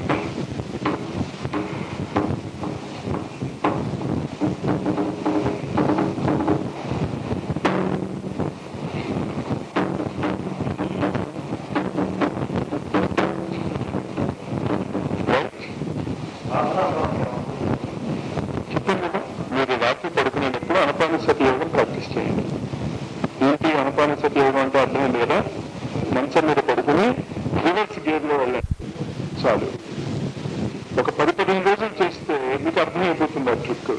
Right? చెప్పాను కదా మీరు రాత్రి పడుకునేటప్పుడు అనపానసతి యోగం ప్రాక్టీస్ చేయండి ఏంటి అనపానసతి యోగం అంటే అర్థం లేదా మంచం మీద పడుకుని రివర్స్ గేర్ లో వెళ్ళండి చాలు ఒక పది పదిహేను రోజులు చేస్తే మీకు అర్థమైపోతుంది ఆ ట్రిక్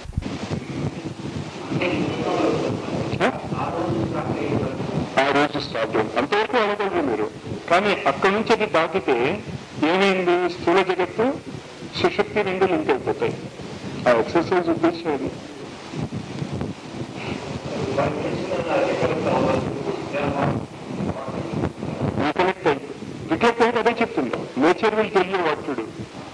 ఆ రోజు స్టార్ట్ అంతవరకు అనగలరు మీరు కానీ అక్కడి నుంచి అది దాటితే ఏమైంది స్థూల జగత్తు సుశక్తి రెండు లింక్ అయిపోతాయి ఆ ఎక్సర్సైజ్ ఉద్దేశం అది రికలెక్ట్ అయి రికలెక్ట్ అయితే అదే చెప్తుంది నేచర్ విల్ తెలియ వాటుడు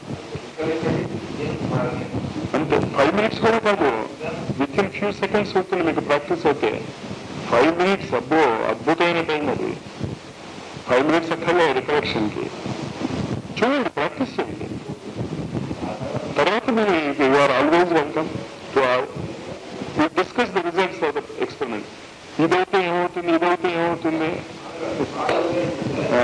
అంతే ఫైవ్ మినిట్స్ కూడా కాదు విత్ ఇన్ ఫ్యూ సెకండ్స్ అవుతుంది మీకు ప్రాక్టీస్ అయితే ఫైవ్ మినిట్స్ అబ్బో అద్భుతమైన టైం అది ఫైవ్ మినిట్స్ అక్కర్లే రికలెక్షన్ కి చూడండి ప్రాక్టీస్ చేయండి తర్వాత మీరు you are always welcome to discuss the results of the experiment ఇదైతే ఏమవుతుంది ఇదైతే ఏమవుతుంది ఆ,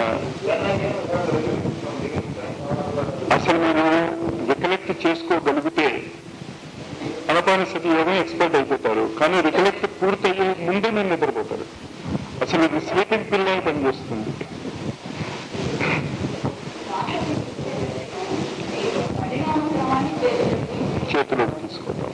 అసలు మీరు రికలెక్ట్ చేసుకోగలిగితే అనపానసతి యోగం ఎక్స్పర్ట్ అయిపోతారు కానీ రికలెక్ట్ పూర్తయ్యే ముందే మీరు నిద్రపోతారు అసలు ఇది స్లీపింగ్ పిల్ల పనిచేస్తుంది చేతిలోకి తీసుకోవటం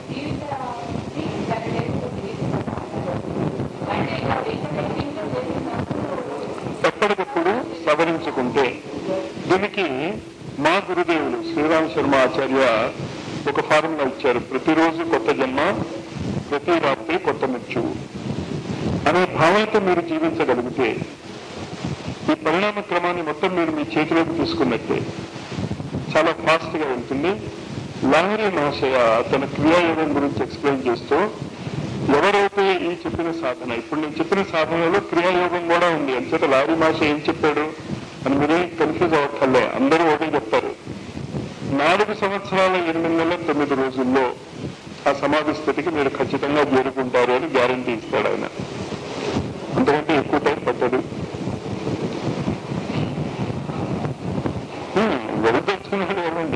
ఎప్పటికప్పుడు సవరించుకుంటే దీనికి మా గురుదేవులు శ్రీరామ్ శర్మ ఆచార్య ఒక ఫార్ములా ఇచ్చారు ప్రతిరోజు కొత్త జన్మ ప్రతి రాత్రి కొత్త మృత్యువు అనే భావంతో మీరు జీవించగలిగితే ఈ పరిణామ క్రమాన్ని మొత్తం మీరు మీ చేతిలోకి తీసుకున్నట్టే చాలా ఫాస్ట్ గా ఉంటుంది లాహరి మహాశయ తన క్రియాయోగం గురించి ఎక్స్ప్లెయిన్ చేస్తూ ఎవరైతే ఈ చెప్పిన సాధన ఇప్పుడు నేను చెప్పిన సాధనలో క్రియాయోగం కూడా ఉంది అంచేత లారీ మాష ఏం చెప్పాడు అని మీరే కన్ఫ్యూజ్ అవ్వక్కర్లే అందరూ ఒకటే చెప్తారు నాలుగు సంవత్సరాల ఎనిమిది నెలల తొమ్మిది రోజుల్లో ఆ సమాధి స్థితికి మీరు ఖచ్చితంగా చేరుకుంటారు అని గ్యారంటీ ఇస్తాడు ఆయన అంతకంటే ఎక్కువ టైం పట్టదు వెలుగొచ్చుకున్నాడు ఏమండి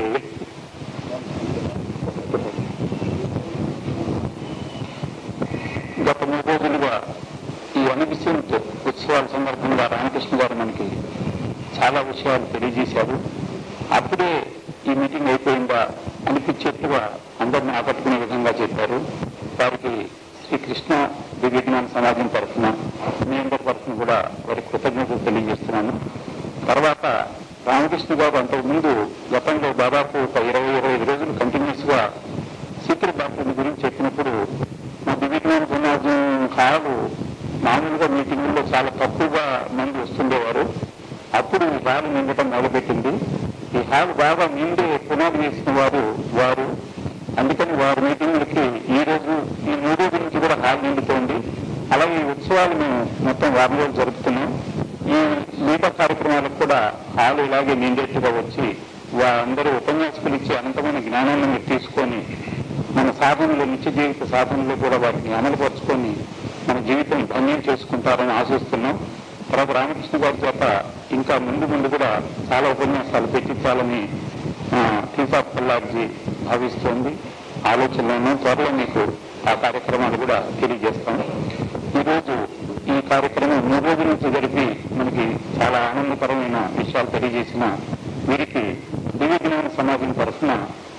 గత మూడు రోజులుగా ఈ అనుభిషంత్ ఉత్సవాల సందర్భంగా రామకృష్ణ గారు మనకి చాలా విషయాలు తెలియజేశారు అప్పుడే ఈ మీటింగ్ అయిపోయిందా అనిపించేట్టుగా అందరిని ఆకట్టుకునే విధంగా చెప్పారు వారికి శ్రీకృష్ణ దివ్యజ్ఞాన సమాజం తరఫున మీ అందరి తరఫున కూడా వారి కృతజ్ఞతలు తెలియజేస్తున్నాను తర్వాత రామకృష్ణ గారు అంతకుముందు గతంలో దాదాపు ఒక ఇరవై ఇరవై ఐదు రోజులు కంటిన్యూస్ గా సీక్రెట్ డాక్టర్ని గురించి చెప్పినప్పుడు మా దివ్యజ్ఞాన సమాజం హాలు మామూలుగా మీటింగుల్లో చాలా తక్కువగా మంది వస్తుండేవారు అప్పుడు ఈ హాల్ నిండటం మొదలుపెట్టింది ఈ హాల్ బాగా నిండే పునాది వేసిన వారు వారు అందుకని వారి మీటింగులకి ఈ రోజు ఈ మూడు రోజుల నుంచి కూడా హాల్ నిండుతోంది అలాగే ఈ ఉత్సవాలు మేము మొత్తం వారం రోజులు జరుపుతున్నాం ఈ మిగతా కార్యక్రమాలకు కూడా హాల్ ఇలాగే నిండేట్టుగా వచ్చి వారందరూ ఉపన్యాసకులు ఇచ్చి అనంతమైన జ్ఞానాన్ని మీరు తీసుకొని మన సాధనలో నిత్య జీవిత సాధనలో కూడా వారిని అమలుపరుచుకొని మన జీవితం ధన్యం చేసుకుంటారని ఆశిస్తున్నాం తర్వాత రామకృష్ణ గారి చేత ఇంకా ముందు ముందు కూడా చాలా ఉపన్యాసాలు పెట్టించాలని టీసాఫ్ కొల్లార్జీ భావిస్తోంది ఆలోచనలను త్వరలో మీకు ఆ కార్యక్రమాలు కూడా తెలియజేస్తాం ఈరోజు ఈ కార్యక్రమం మూడు రోజుల నుంచి జరిపి మనకి చాలా ఆనందకరమైన విషయాలు తెలియజేసిన వీరికి దివ్య జ్ఞాన సమాజం తరఫున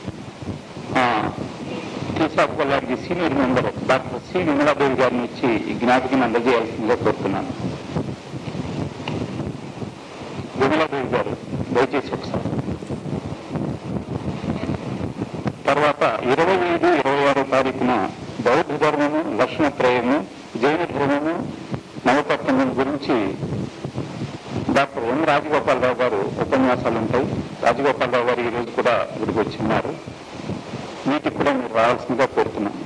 టీసాఫ్ కొల్లార్జీ senior member doctor C Vimaladevi గారిని ఇచ్చి ఈ జ్ఞాపికను అందజేయాల్సిందిగా కోరుతున్నాను విమలాదేవి గారు దయచేసి ఒకసారి తర్వాత ఇరవై ఐదు ఇరవై ఆరో తారీఖున బౌద్ధ ధర్మము లక్ష్మణత్రయము జైన ధర్మము నవతత్వం గురించి డాక్టర్ ఎం రాజగోపాలరావు గారు ఉపన్యాసాలు ఉంటాయి రాజగోపాలరావు గారు ఈ రోజు కూడా ఇక్కడికి వచ్చి ఉన్నారు వీటికి కూడా మీరు రావాల్సిందిగా కోరుతున్నాను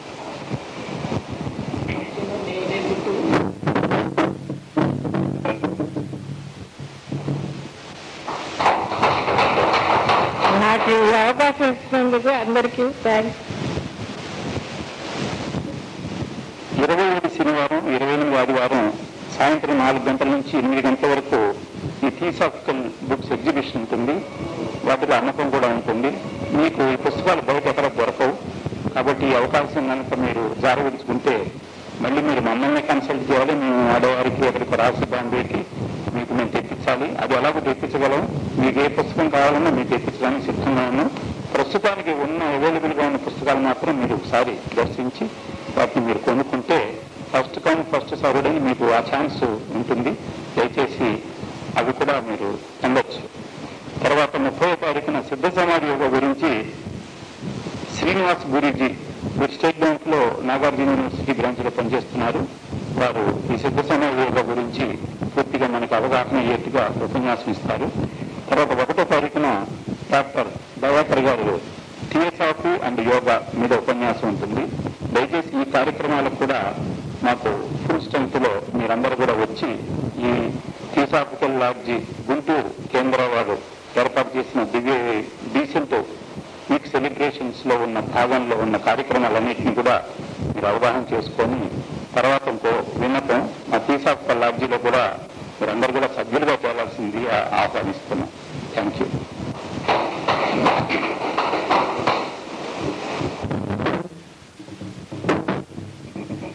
నాకు ఈ అవకాశం ఇచ్చినందుకు అందరికీ థ్యాంక్స్ ఇరవై ఏడు శనివారం ఇరవై ఎనిమిది ఆదివారం సాయంత్రం నాలుగు గంటల నుంచి ఎనిమిది గంటల వరకు ఈ థీసాఫికల్ బుక్స్ ఎగ్జిబిషన్ ఉంటుంది వాటిలో అమ్మకం కూడా ఉంటుంది మీకు ఈ పుస్తకాలు బయట ఎక్కడ దొరకవు కాబట్టి ఈ అవకాశం కనుక మీరు జారవించుకుంటే మళ్ళీ మీరు మమ్మల్ని కన్సల్ట్ చేయాలి మేము ఆడవారికి ఎక్కడికి రాసి బాంబేకి మీకు మేము తెప్పించాలి అది ఎలాగో తెప్పించగలం మీకు ఏ పుస్తకం కావాలన్నా మీకు తెప్పించడానికి సిద్ధంగా ఉన్నాం ప్రస్తుతానికి ఉన్న అవైలబుల్ గా ఉన్న పుస్తకాలు మాత్రం మీరు ఒకసారి దర్శించి వాటిని మీరు కొనుక్కుంటే ఫస్ట్ కమ్ ఫస్ట్ సర్వ్డ్ అని మీకు ఆ ఛాన్స్ ఉంటుంది దయచేసి అవి కూడా మీరు పొందొచ్చు తర్వాత ముప్పై తారీఖున సిద్ధ సమాధి యోగ గురించి శ్రీనివాస్ గురూజీ వీరు స్టేట్ బ్యాంక్ లో నాగార్జున యూనివర్సిటీ బ్రాంచ్ లో పనిచేస్తున్నారు వారు ఈ సిద్ధ సమాధి యోగ గురించి పూర్తిగా మనకు అవగాహన అయ్యేట్టుగా ఉపన్యాసం ఇస్తారు తర్వాత ఒకటో తారీఖున డాక్టర్ దయాకర్ గారు టీఎస్ఆఫ్ అండ్ యోగా మీద ఉపన్యాసం ఉంటుంది దయచేసి ఈ కార్యక్రమాలకు కూడా మాకు ఫుల్ స్ట్రెంత్ లో మీరందరూ కూడా వచ్చి ఈ థియోసాఫికల్ లాడ్జి గుంటూరు కేంద్ర వారు ఏర్పాటు చేసిన దివ్య డీసెంట్ వీక్ సెలబ్రేషన్స్ లో ఉన్న భాగంలో ఉన్న కార్యక్రమాలన్నింటినీ కూడా మీరు అవగాహన చేసుకొని తర్వాత ఇంకో విన్నపం మా థియోసాఫికల్ లాడ్జిలో కూడా మీరందరూ కూడా సభ్యులుగా చేరాల్సింది ఆహ్వానిస్తున్నాం థ్యాంక్ యూ